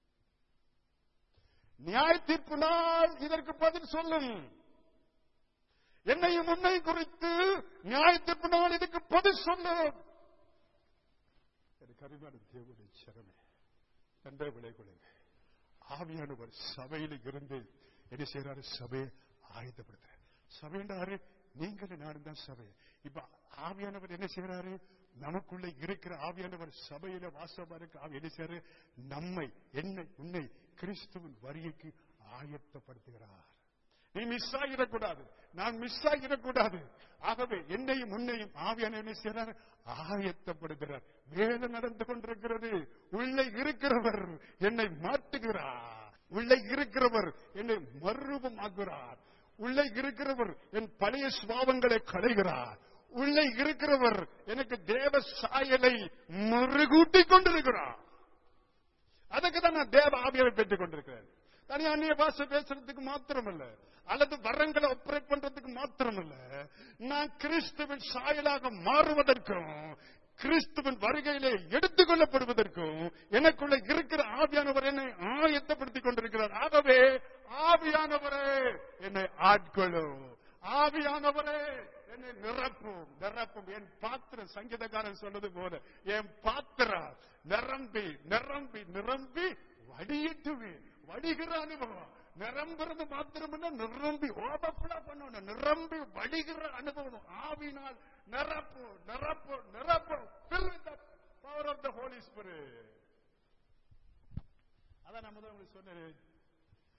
நியாய தீர்ப்பு நாள் இதற்கு பதில் சொல்லும் என்னையும் உன்னை குறித்து நியாய தீர்ப்பு நாள் இதுக்கு பதில் சொல்லும் எனக்கு அருமையான தேவனுடைய சிறமை நன்றே விலை கொள்ளுங்க ஆவியானவர் சபையில் இருந்து என்ன செய்யறாரு சபையை ஆயத்தப்படுத்துற சபைன்றாரு நீங்களும் நானும் தான் சபை இப்ப ஆவியானவர் என்ன செய்யறாரு நமக்குள்ள இருக்கிற ஆவியானவர் சபையில வாசமா இருக்க ஆவி என்ன செய்யறாரு நம்மை என்னை உன்னை கிறிஸ்துவின் வரிக்கு ஆயத்தப்படுத்துகிறார் நீ மிஸ் ஆகிடக்கூடாது நான் மிஸ் ஆகிடக்கூடாது ஆகவே என்னையும் உன்னையும் ஆவியான என்ன செய்யறார் ஆயத்தப்படுகிறார் வேலை நடந்து கொண்டிருக்கிறது உள்ளே இருக்கிறவர் என்னை மாட்டுகிறார் உள்ளே இருக்கிறவர் என்னை மறுரூபமாக்குகிறார் உள்ளே இருக்கிறவர் என் பழைய சுவாபங்களை களைகிறார் உள்ளே இருக்கிறவர் எனக்கு தேவ சாயலை மறுகூட்டிக் கொண்டிருக்கிறார் அதுக்கு தான் நான் தேவ ஆவியாவை பெற்றுக் கொண்டிருக்கிறேன் தனி அந்நிய பாஷை பேசுறதுக்கு மாத்திரமல்ல அல்லது வரங்களை ஒப்பரேட் பண்றதுக்கு மாத்திரமல்ல நான் கிறிஸ்துவின் சாயலாக மாறுவதற்கும் கிறிஸ்துவின் வருகையிலே எடுத்துக் கொள்ளப்படுவதற்கும் எனக்குள்ள இருக்கிற ஆவியானவர் என்னை ஆயத்தப்படுத்திக் கொண்டிருக்கிறார் ஆகவே ஆவியானவரே என்னை ஆட்கொள்ளும் ஆவியானவரே என்னை நிரப்பும் நிரப்பும் என் பாத்திரம் சங்கீதக்காரன் சொன்னது போல என் பாத்திரம் நிரம்பி நிரம்பி நிரம்பி வடியிட்டுவேன் வடிகிற அனுபவம் நிரம்புறது மாத்திரம் இல்ல நிரம்பி ஓபப்புலா பண்ணணும் நிரம்பி வடிகிற அனுபவம் ஆவினால் நிரப்பு நிரப்பு நிரப்பு fill with the power of the holy spirit அதான் நான் முதல்ல உங்களுக்கு சொன்னேன்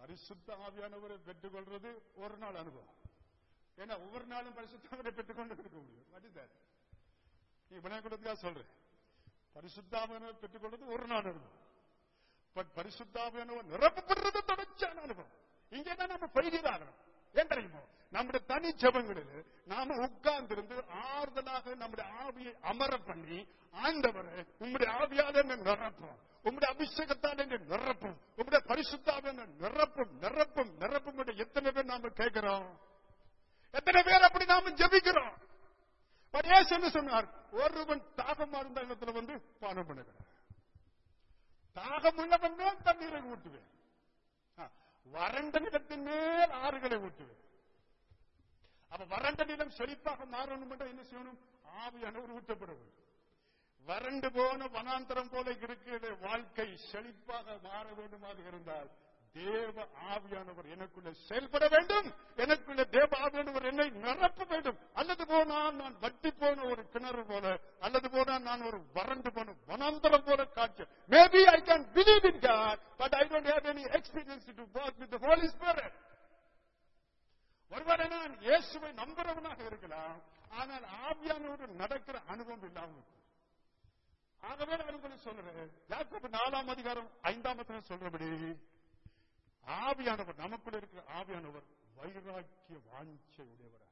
பரிசுத்த ஆவியானவரை பெற்றுக்கொள்றது ஒரு நாள் அனுபவம் ஏன்னா ஒவ்வொரு நாளும் பரிசுத்தாவரை பெற்றுக்கொண்டு இருக்க முடியும் What is that? நீ விநாயகத்துக்காக சொல்றேன் பரிசுத்தாவியனவர் பெற்றுக்கொள்வது ஒரு நாள் அனுபவம் பட் பரிசுத்தாவியனவர் நிரப்பப்படுறது தொடர்ச்சியான அனுபவம் இங்கே தான் நம்ம பயிராகணும் ஏன் தெரியுமோ நம்முடைய தனி ஜெபங்களில் நாம உட்கார்ந்திருந்து ஆறுதலாக நம்முடைய ஆவியை அமர பண்ணி ஆண்டவரை உம்முடைய ஆவியால் என்ன நிரப்பும் உம்முடைய அபிஷேகத்தால் என்ன நிரப்பும் உம்முடைய பரிசுத்தாவை என்ன நிரப்பும் நிரப்பும் நிரப்பும் என்று எத்தனை பேர் நாம கேட்கிறோம் எத்தனை பேர் அப்படி நாம ஜெபிக்கிறோம் பட் இயேசு என்ன சொன்னார் ஒருவன் தாகமா இருந்த இடத்துல வந்து பானம் பண்ணுகிறார் தாகம் உள்ளவன் மேல் தண்ணீரை ஊட்டுவேன் ஆ, வறண்ட நிலத்தின் மேல் ஆறுகளை ஊட்டுவேன் அப்ப வறண்ட நிலம் செழிப்பாக மாறணும் என்றால் என்ன செய்யணும் ஆவியானவர் ஊட்டப்பட வேண்டும் வறண்டு போன வனாந்தரம் போல இருக்கிற வாழ்க்கை செழிப்பாக மாற வேண்டுமாக இருந்தால் தேவ ஆவியானவர் எனக்குள்ள செயல்பட வேண்டும் எனக்குள்ள தேவ ஆவியானவர் என்னை நிரப்ப வேண்டும் அல்லது போனால் நான் வட்டி போன ஒரு கிணறு போல அல்லது போனால் நான் ஒரு வறண்டு போன வனாந்தரம் போல காட்சி maybe I can believe in God but I don't have any experience to work with Holy Spirit ஒருவேளை நான் இயேசுவை நம்புறவனாக இருக்கலாம் ஆனால் ஆவியானோடு நடக்கிற அனுபவம் இல்லாமல் இருக்கும். ஆகவே நான் உங்களுக்கு சொல்றேன் யாக்கோபு நாலாம் அதிகாரம் ஐந்தாம் வசனம் சொல்றபடி ஆவியானவர் நமக்குள்ள இருக்கிற ஆவியானவர் வைராக்கிய வாஞ்சை உடையவர்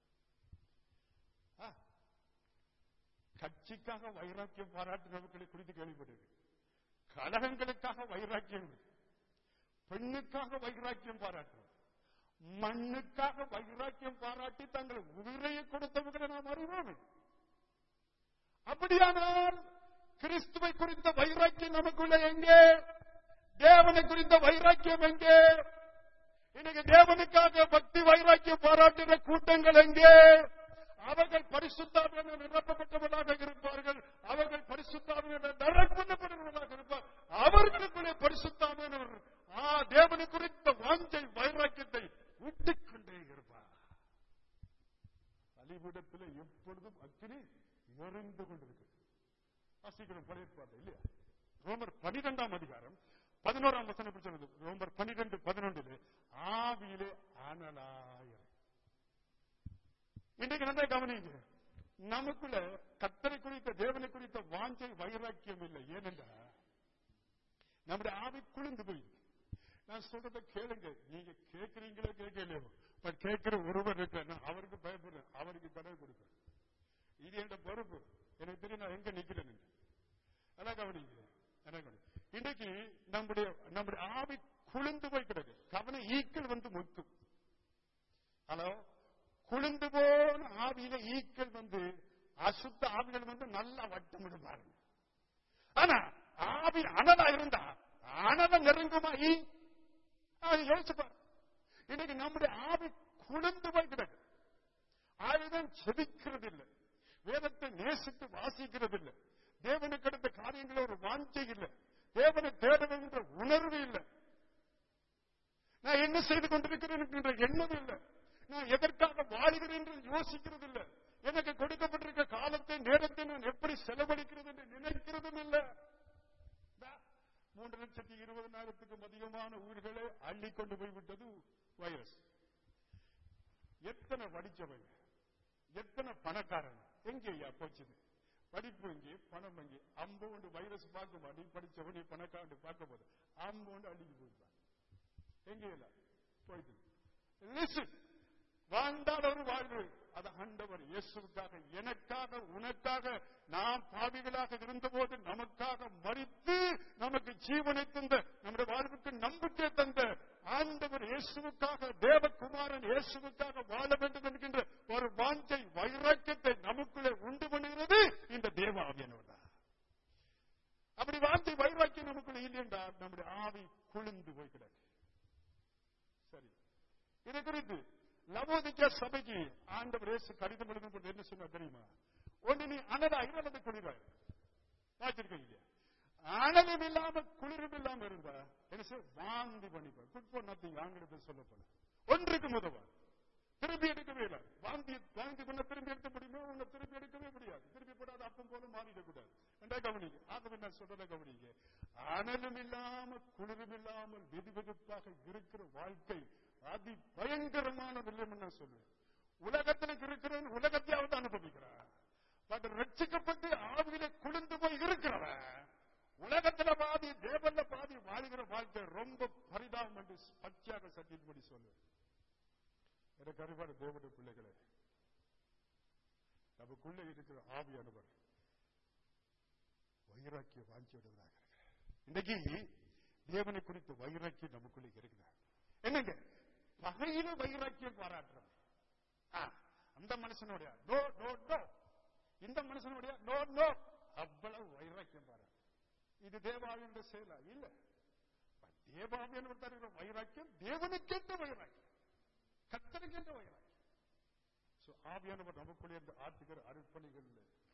கட்சிக்காக வைராக்கியம் பாராட்டுறவர்களை குறித்து கேள்விப்பட்டிருக்கு கலகங்களுக்காக வைராக்கியம் இருக்கு. பெண்ணுக்காக வைராக்கியம் பாராட்டுறோம் மண்ணுக்காக வைராக்கியம் பாராட்டி தங்கள் உயிரையை கொடுத்தவர்களை நாம் அறிவோமே அப்படியானால் கிறிஸ்துவை குறித்த வைராக்கியம் நமக்குள்ள எங்கே தேவனை குறித்த வைராக்கியம் எங்கே இன்னைக்கு தேவனுக்காக பக்தி வைராக்கியம் பாராட்டுகிற கூட்டங்கள் எங்கே அவர்கள் பரிசுத்தாவியான நிரப்பப்பட்டவர்களாக இருப்பார்கள் அவர்கள் பரிசுத்தாவியான நிரப்பப்பட்டவர்களாக இருப்பார் அவர்களுக்குள்ளே பரிசுத்தாவியானவர் ஆ தேவனை குறித்த வாஞ்சை வைராக்கியத்தை விட்டுக்கொண்டே இருப்பார் பலிபீடத்தில் எப்பொழுதும் அக்கினி எரிந்து கொண்டிருக்கு வாசிக்கிறோம் பழைய ஏற்பாடு இல்லையா ரோமர் பனிரெண்டாம் அதிகாரம் பதினோராம் வசனம் எப்படி சொல்லுது ரோமர் பனிரெண்டு பதினொன்றிலே ஆவியிலே அனலாயிரம் இன்றைக்கு நல்லா கவனிங்க நமக்குள்ள கத்தரை குறித்த தேவனை குறித்த வாஞ்சை வைராக்கியம் இல்லை ஏனென்றா நம்முடைய ஆவி குளிர்ந்து போய் நான் சொல்றத கேளுங்க நீங்க கேட்கறீங்களோ கேட்கலையோ பட் கேட்கிற ஒருவர் இருக்க நான் அவருக்கு பயப்படுறேன் அவருக்கு கடவுள் கொடுப்பேன் இது என்ற பொறுப்பு எனக்கு தெரியும் நான் எங்க நிக்கிறேன் அதான் கவனிங்க அதான் கவனிங்க. இன்னைக்கு நம்முடைய நம்முடைய ஆவி குளிர்ந்து போய் கிடக்கு கவன ஈக்கள் வந்து முத்தும் ஹலோ குளிர்ந்து போன ஆவியில ஈக்கள் வந்து அசுத்த ஆவிகள் வந்து நல்லா வட்டமிடும் பாருங்க ஆனா ஆவி அனலா இருந்தா அனல நெருங்குமா ஈ அது யோசிச்சு பாரு இன்னைக்கு நம்முடைய ஆவி குளிர்ந்து போய் கிடக்கு ஆவிதான் செபிக்கிறது இல்லை வேதத்தை நேசித்து வாசிக்கிறது இல்லை தேவனுக்கு அடுத்த காரியங்கள ஒரு வாஞ்சை இல்லை தேவனை தேட வேண்டிய உணர்வு இல்லை நான் என்ன செய்து கொண்டிருக்கிறேன் என்கின்ற எண்ணம் இல்லை நான் எதற்காக வாழுகிறேன் என்று யோசிக்கிறது இல்லை எனக்கு கொடுக்கப்பட்டிருக்க காலத்தை நேரத்தை நான் எப்படி செலவழிக்கிறது என்று நினைக்கிறதும் இல்லை தா, மூன்று லட்சத்தி இருபதனாயிரத்துக்கும் அதிகமான உயிர்களை அள்ளி கொண்டு போய்விட்டது வைரஸ் எத்தனை வடிச்சவங்க எத்தனை பணக்காரங்க எங்கே ஐயா போச்சுது படிப்பு எங்கே பணம் எங்கே அம்போண்டு வைரஸ் பார்க்க மாட்டி படிச்சவனே பணக்காரன் பார்க்க போது அம்போண்டு அள்ளிக்கு போயிருப்பான் எங்கே இல்ல போயிட்டு Listen. வாழ்ந்தால் ஒரு வாழ்வு அது ஆண்டவர் இயேசுவுக்காக எனக்காக உனக்காக நாம் பாவிகளாக இருந்தபோது நமக்காக மறித்து நமக்கு ஜீவனை தந்த நம்முடைய வாழ்வுக்கு நம்பிக்கை தந்த ஆண்டவர் இயேசுவுக்காக தேவகுமாரன் இயேசுவுக்காக வாழ வேண்டும் என்கின்ற ஒரு வாஞ்சை வைராக்கியத்தை நமக்குள்ளே உண்டு பண்ணுகிறது இந்த தேவ ஆவியானவர் தான் அப்படி வாஞ்சை வைராக்கியம் நமக்குள்ள இல்லை என்றால் நம்முடைய ஆவி குளிர்ந்து போய் கிடக்கு சரி இது குறித்து லவோதிக்க சபைக்கு ஆண்டவர் இயேசு கடிதம் எழுதும் போது என்ன சொன்னா தெரியுமா ஒன்று நீ அனலாய் அல்லது குளிராய் பார்த்திருக்கீங்க அனலும் இல்லாம குளிரும் இல்லாம இருந்தா என்ன செய்ய வாந்தி பண்ணிப்ப குட் ஃபார் நத்திங் ஆங்கிலத்தில் சொல்ல போன ஒன்றுக்கு முதவா திருப்பி எடுக்கவே இல்லை வாந்தி வாந்தி பண்ண திருப்பி எடுக்க முடியுமா உன்னை திருப்பி எடுக்கவே முடியாது திருப்பி போடாத அப்பம் போல மாறிடக்கூடாது ரெண்டா கவனிங்க ஆகவே நான் சொல்றத கவனிங்க அனலும் இல்லாம குளிரும் இல்லாமல் வெது வெதுப்பாக இருக்கிற வாழ்க்கை அதி பயங்கரமான வில்லம் நான் சொல்லுவேன் உலகத்துல இருக்கிறவன் உலகத்தையாவது அனுபவிக்கிறான் பட் ரட்சிக்கப்பட்டு ஆவியில குளிர்ந்து போய் இருக்கிறவன் உலகத்துல பாதி தேவன்ல பாதி வாழ்கிற வாழ்க்கை ரொம்ப பரிதாபம் என்று பச்சையாக சத்தியப்படி சொல்லுவேன் எனக்கு அறிவான தேவனுடைய பிள்ளைகளே நமக்குள்ள இருக்கிற ஆவியானவர் வைராக்கிய வாஞ்சியுடையவராக இருக்கிறார் இன்னைக்கு தேவனை குறித்த வைராக்கியம் நமக்குள்ள இருக்கிறார் என்னங்க பகையில வைராக்கியம் பாராட்டுறோம் ஆ, அந்த மனுஷனுடைய நோ நோ நோ இந்த மனுஷனுடைய நோ நோ அவ்வளவு வைராக்கியம் பாராட்டு இது தேவாவியனுடைய செயலா இல்ல தேவாவியன் தருகிற வைராக்கியம் தேவனுக்கேற்ற வைராக்கியம் கத்தனுக்கேற்ற வைராக்கியம் So, ஆவியானவர் நமக்குள்ளே இந்த ஆற்றுகிற அர்ப்பணிகள்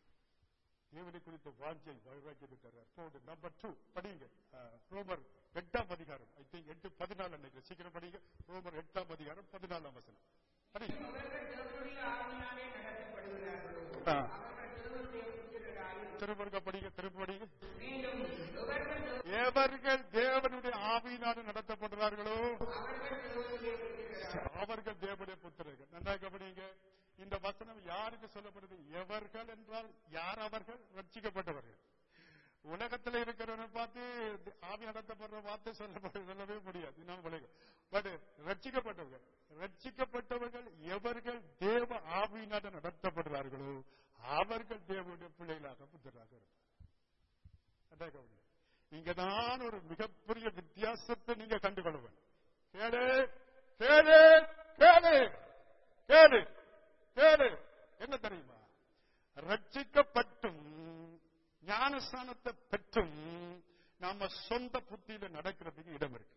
தேவனை குறித்த வாஞ்சை வைராக்கியத்தை தர்றார் போடு நம்பர் டூ படிங்க அஹ், ரோமர் எட்டாம் அதிகாரம் ஐ திங்க் எட்டு பதினாலு நினைக்கிறேன் சீக்கிரம் படிங்க ரோமர் எட்டாம் அதிகாரம் பதினாலாம் வசனம் படிங்க அவர்கள் தேவனுடைய ஆவியினாலே நடத்தப்படுகிறார்களோ ஆ. அவர்கள் தேவனுடைய புத்திரராய் திரும்ப படிங்க திரும்ப படிங்க மீண்டும் எவர்கள் தேவ- எவர்கள் தேவனுடைய ஆவியினாலும் நடத்தப்படுறார்களோ அவர்கள் தேவனுடைய புத்திரராய் அவர்கள் தேவனுடைய புத்திரர்கள் நன்றாக கவனிங்க இந்த வசனம் யாருக்கு சொல்லப்படுது எவர்கள் என்றால் யார் அவர்கள் ரட்சிக்கப்பட்டவர்கள் உலகத்தில் இருக்கிறவனை பார்த்து ஆவி நடத்தப்படுற வார்த்தை சொல்லப்பட சொல்லவே முடியாது நம்ம பட் ரட்சிக்கப்பட்டவர்கள் ரட்சிக்கப்பட்டவர்கள் எவர்கள் தேவ ஆவியினால நடத்தப்படுறார்களோ அவர்கள் தேவனுடைய பிள்ளைகளாக புத்திராக இருப்பார் நன்றாக கவனிங்க. இங்கதான் ஒரு மிகப்பெரிய வித்தியாசத்தை நீங்க கண்டுகொள்ள வேண்டும் கேளு கேளு கேளு கேளு கேளு என்ன தெரியுமா ரட்சிக்கப்பட்டும் ஞானஸ்தானத்தை பெற்றும் நாம சொந்த புத்தியில நடக்கிறதுக்கு இடம் இருக்கு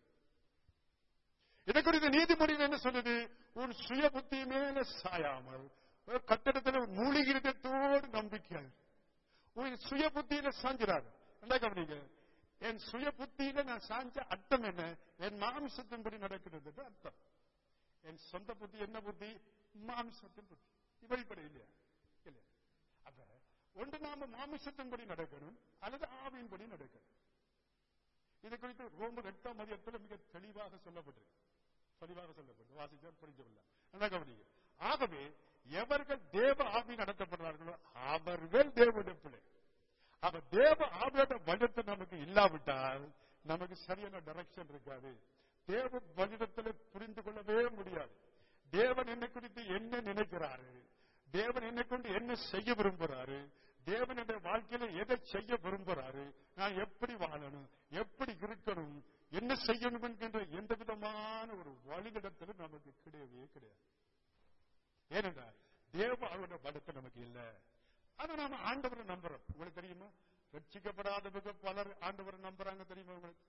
இதை குறித்த நீதிமொழியில் என்ன சொல்லுது உன் சுய புத்தி மேல சாயாமல் ஒரு கட்டிடத்துல மூலிகிடத்தோடு நம்பிக்கை உன் சுய புத்தியில சாஞ்சிடாது என்ன கவனிங்க என் சுய புத்தியில நான் சாஞ்ச அர்த்தம் என்ன என் மாம்சத்தின்படி நடக்கிறது என்று அர்த்தம் என் சொந்த புத்தி என்ன புத்தி மாமிசத்தின் புத்தி இப்படி இல்லையா இல்லையா அப்ப ஒன்று நாம மாமிசத்தின்படி நடக்கணும் அல்லது ஆவியின்படி நடக்கணும் இது குறித்து ரோமர் எட்டாம் அதிகத்தில் மிக தெளிவாக சொல்லப்பட்டிருக்கு தெளிவாக சொல்லப்பட்டு வாசிச்சால் புரிஞ்சவில்லை என்ன கவனிங்க ஆகவே எவர்கள் தேவ ஆவி நடத்தப்படுறார்களோ அவர்கள் தேவனுடைய பிள்ளை அவ தேவ ஆவியோட வலிதத்தை நமக்கு இல்லாவிட்டால் நமக்கு சரியான டைரக்ஷன் இருக்காது தேவ வலிதத்தில் புரிந்து கொள்ளவே முடியாது தேவன் என்னை குறித்து என்ன நினைக்கிறாரு தேவன் என்னை கொண்டு என்ன செய்ய விரும்புறாரு தேவன் என்ற வாழ்க்கையில எதை செய்ய விரும்புறாரு நான் எப்படி வாழணும் எப்படி இருக்கணும் என்ன செய்யணும் என்கின்ற எந்த விதமான ஒரு வழிகிடத்தில் நமக்கு கிடையவே கிடையாது ஏனென்றால் தேவ அவருடைய பலத்தை நமக்கு இல்ல ஆனா நாம ஆண்டவரை நம்புறோம் உங்களுக்கு தெரியுமா ரட்சிக்கப்படாதவங்க பலர் ஆண்டவரை நம்புறாங்க தெரியுமா உங்களுக்கு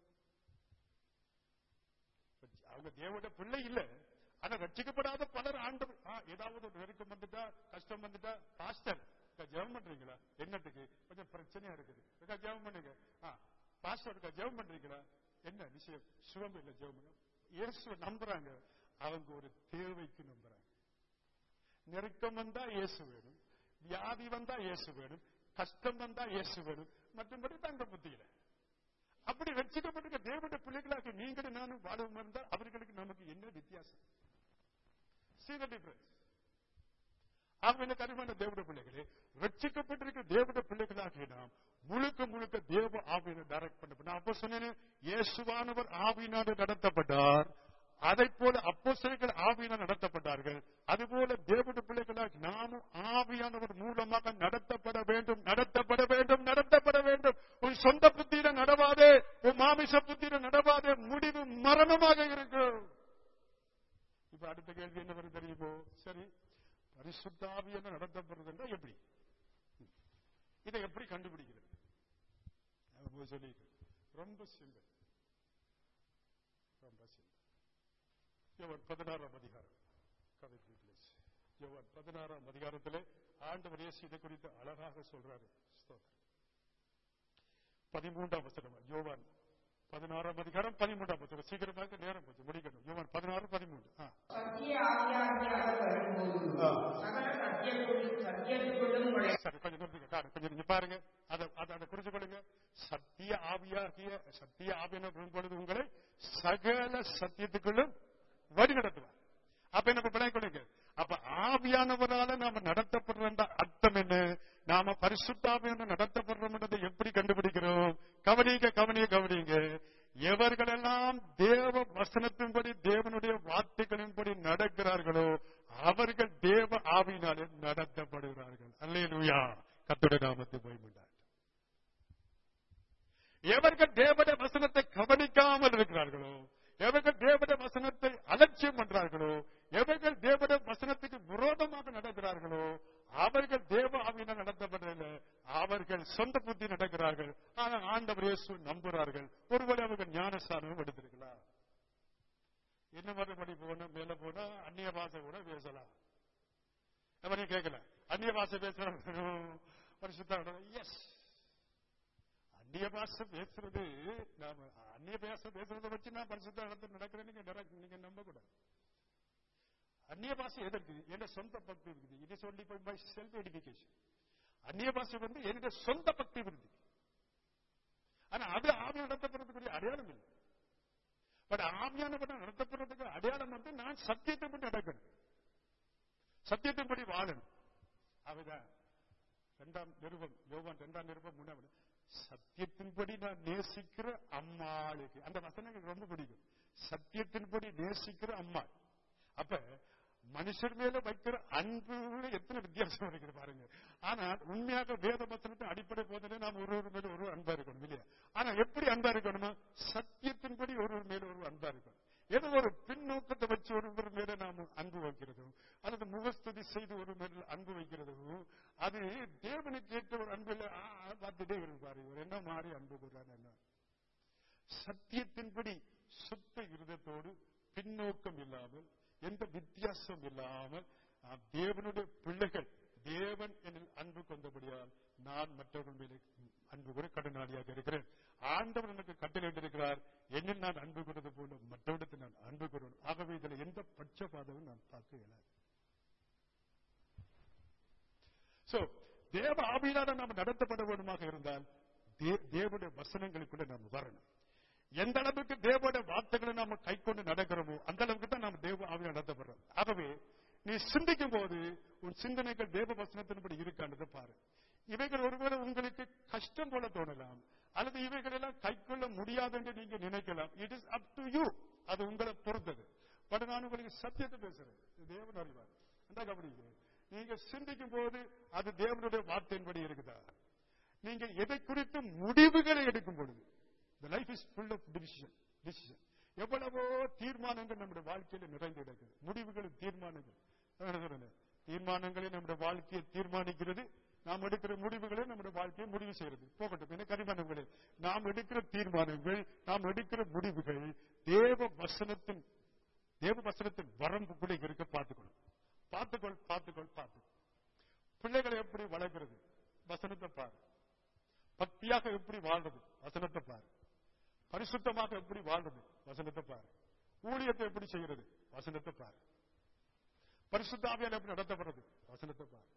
அவங்க தேவோட பிள்ளை இல்ல ஆனா ரட்சிக்கப்படாத பலர் ஆண்டவர் ஆ, ஏதாவது ஒரு நெருக்கம் வந்துட்டா கஷ்டம் வந்துட்டா பாஸ்டர் இருக்கா, ஜெபம் பண்றீங்களா என்னத்துக்கு கொஞ்சம் பிரச்சனையா இருக்குது இருக்கா ஜெபம் பண்ணுங்க ஆ, பாஸ்டர் இருக்கா ஜெபம் பண்றீங்களா என்ன விஷயம் சுகம் இல்ல ஜெபம் பண்ண இயேசுவை நம்புறாங்க அவங்க ஒரு தேவைக்கு நம்புறாங்க நெருக்கம் வந்தா இயேசு வேணும் வியாதி வந்தா இயேசு வேணும் கஷ்டம் வந்தா இயேசு வேணும் மற்றபடி தங்க புத்தியில அப்படி ரட்சிக்கப்பட்டிருக்க தேவனுடைய பிள்ளைகளாக நீங்களும் நானும் வாழவும் இருந்தால் அவர்களுக்கு நமக்கு என்ன வித்தியாசம் See the difference. ஆகவே கருமான தேவனுடைய பிள்ளைகளே ரட்சிக்கப்பட்டிருக்கிற தேவனுடைய பிள்ளைகளாகிய நாம் முழுக்க முழுக்க தேவ ஆவியினை டைரக்ட் பண்ண நான் அப்போ சொன்னேன் இயேசுவானவர் ஆவியினால நடத்தப்பட்டார் அதை போல அப்போஸ்தலர்கள் ஆவியினால் நடத்தப்பட்டார்கள் அதுபோல தேவனுடைய பிள்ளைகளாக நாமும் ஆவியானவர் மூலமாக நடத்தப்பட வேண்டும் நடத்தப்பட வேண்டும் நடத்தப்பட வேண்டும் உன் சொந்த புத்தியில நடவாதே உன் மாமிச புத்தியில நடவாதே முடிவு மரணமாக இருக்கும் இப்ப அடுத்த கேள்வி என்ன வரும் தெரியுமோ சரி பரிசுத்த ஆவியான நடத்தப்படுறதுன்னா எப்படி இதை எப்படி கண்டுபிடிக்கிறது நான் சொல்லிட்டு ரொம்ப சிம்பிள் ரொம்ப சிம்பிள் யோவான் பதினாறாம் அதிகாரம் கதை பிளீஸ் யோவான் பதினாறாம் அதிகாரத்திலே ஆண்டவர் இயேசு இதை குறித்து அழகாக சொல்றாரு ஸ்தோத்திரம். பதிமூன்றாம் வசனம் யோவான் பதினாறாம் அதிகாரம் பதிமூன்றாம் புத்தகம் சீக்கிரமாக நேரம் போச்சு முடிக்கணும் யோவான் பதினாறு பதிமூன்று ஆ. சத்திய ஆவியாகிய அவர் வரும்போது ஆ. சகல சத்தியத்துக்குள்ளும் சத்தியத்துக்குள்ளும் உங்களை சரி கொஞ்சம் நிறுத்துங்க காடு கொஞ்சம் நீங்க பாருங்க அதை அதை அதை குறிச்சு கொள்ளுங்க சத்திய ஆவியாகிய சத்திய ஆவியான பொழுது உங்களை சகல சத்தியத்துக்குள்ளும் வழி நடத்துவார் அப்ப என்ன விளை கொடுங்க அப்ப ஆவியானவரால நாம நடத்தப்படுற அர்த்தம் என்ன நாம பரிசுத்தாவியான நடத்தப்படுறோம்ன்றதை எப்படி கண்டுபிடிக்கிறோம் கவனிங்க கவனிங்க கவனிங்க எவர்களெல்லாம் தேவ வசனத்தின்படி தேவனுடைய வார்த்தைகளின்படி நடக்கிறார்களோ அவர்கள் தேவ ஆவியினாலே நடத்தப்படுகிறார்கள் அல்லேலூயா கத்துடைய நாமத்தை போய்விட்டார் எவர்கள் தேவனுடைய வசனத்தை கவனிக்காமல் இருக்கிறார்களோ எவர்கள் தேவனுடைய வசனத்தை அலட்சியம் பண்றார்களோ எவர்கள் தேவனுடைய வசனத்துக்கு விரோதமாக நடக்கிறார்களோ அவர்கள் தேவ ஆவியினால் நடத்தப்படவில்லை அவர்கள் சொந்த புத்தி நடக்கிறார்கள் ஆனால் ஆண்டவர் இயேசு நம்புகிறார்கள் ஒருவேளை அவர்கள் ஞானஸ்தானம் எடுத்திருக்கலாம் என்ன மறுபடி போனா மேல போனா அந்நிய பாஷை கூட பேசலாம் அவனையும் கேட்கல அந்நிய பாஷை பேசுறாங்க பரிசுத்த எஸ் அந்நிய பாஷை பேசுறது நாம அந்நிய பாஷை பேசுறதை வச்சு நான் பரிசுத்த இடத்துல நடக்கிறேன்னு நீங்க direct- நீங்க நம்ப கூடாது அந்நிய பாஷை எதற்கு என் சொந்த பக்தி இருக்குது இது சொல்லி பை செல்ஃப் எடிபிகேஷன் அந்நிய பாஷை வந்து என்னுடைய சொந்த பக்தி விருது ஆனா அது ஆவி நடத்தப்படுறதுக்குரிய அடையாளம் இல்லை பட் ஆவியானப்பட்ட நடத்தப்படுறதுக்கு அடையாளம் வந்து நான் சத்தியத்தைப்படி நடக்கணும் சத்தியத்தின்படி வாழணும் அவதான் இரண்டாம் நிருபம் யோவான் இரண்டாம் நிருபம் மூணாவது சத்தியத்தின்படி நான் நேசிக்கிற அம்மாளுக்கு அந்த வசனம் எனக்கு ரொம்ப பிடிக்கும் சத்தியத்தின்படி நேசிக்கிற அம்மா அப்ப மனுஷர் மேல வைக்கிற அன்பு எத்தனை வித்தியாசம் இருக்குது பாருங்க ஆனா உண்மையாக வேத வசனத்தின் அடிப்படை போதிலே நாம் ஒருவர் மேல ஒரு அன்பா இருக்கணும் இல்லையா ஆனா எப்படி அன்பா இருக்கணுமா சத்தியத்தின்படி ஒருவர் மேல ஒரு அன்பா இருக்கணும் ஏதோ ஒரு பின்னோக்கத்தை வச்சு ஒருவர் மேல நாம் அன்பு வைக்கிறதும் அல்லது முகஸ்துதி செய்து ஒரு மேல அன்பு வைக்கிறதும் அது தேவனுக்கு ஏற்ற ஒரு அன்பு இல்லை ஆ, ஆ, பார்த்துட்டே இருப்பாரு இவர் என்ன மாறி அன்பு கூறாரு என்ன சத்தியத்தின்படி சுத்த இருதத்தோடு பின்னோக்கம் இல்லாமல் எந்த வித்தியாசம் இல்லாமல் நாம் தேவனுடைய பிள்ளைகள் தேவன் என்னில் அன்பு கொண்டபடியால் நான் மற்றவர்கள் மேலே அன்பு கூட கடனாளியாக இருக்கிறேன் ஆண்டவர் எனக்கு கட்டளையிட்டிருக்கிறார் என்னில் நான் அன்பு கூறது போல மற்றவரிடத்தில் நான் அன்பு கூறணும் ஆகவே இதில் எந்த பட்சபாதமும் நான் பார்க்க இயலாது சோ தேவ ஆவியினால நாம் நடத்தப்பட வேண்டுமாக இருந்தால் தே- தேவனுடைய வசனங்களுக்குள்ள நாம் வரணும் எந்த அளவுக்கு தேவனுடைய வார்த்தைகளை நாம கை கொண்டு நடக்கிறோமோ அந்த அளவுக்கு தான் நாம் தேவ ஆவியில் நடத்தப்படுறோம் ஆகவே நீ சிந்திக்கும் போது உன் சிந்தனைகள் தேவ வசனத்தின்படி இருக்கான்றதை பாரு இவைகள் ஒருவேளை உங்களுக்கு கஷ்டம் போல தோணலாம் அல்லது இவைகள் எல்லாம் கை கொள்ள முடியாது என்று நீங்க நினைக்கலாம் it is up to you அது உங்களை பொறுத்தது பட் நான் உங்களுக்கு சத்தியத்தை பேசுறேன் இது தேவன் அறிவார் அந்த கவனிங்க நீங்க சிந்திக்கும் போது அது தேவனுடைய வார்த்தையின்படி இருக்குதா நீங்க எதை குறித்து முடிவுகளை எடுக்கும் பொழுது the life is full of decision decision எவ்வளவோ தீர்மானங்கள் நம்முடைய வாழ்க்கையில நிறைந்து கிடக்குது முடிவுகள் தீர்மானங்கள் நான் சொல்றேன், தீர்மானங்களே நம்முடைய வாழ்க்கையை தீர்மானிக்கிறது நாம் எடுக்கிற முடிவுகளே நம்முடைய வாழ்க்கையை முடிவு செய்யறது போகட்டும் என்ன கரிமானங்களே நாம் எடுக்கிற தீர்மானங்கள் நாம் எடுக்கிற முடிவுகள் தேவ வசனத்தின் தேவ வசனத்தின் வரம்புக்குள்ளே இருக்க பார்த்துக்கணும் பார்த்துக்கொள் பார்த்துக்கொள் பார்த்து பிள்ளைகளை எப்படி வளர்க்கிறது வசனத்தை பாரு பக்தியாக எப்படி வாழ்றது வசனத்தை பாரு பரிசுத்தமாக எப்படி வாழ்றது வசனத்தை பாரு ஊழியத்தை எப்படி செய்யறது வசனத்தை பாரு பரிசுத்தாவியால் எப்படி நடத்தப்படுறது வசனத்தை பாரு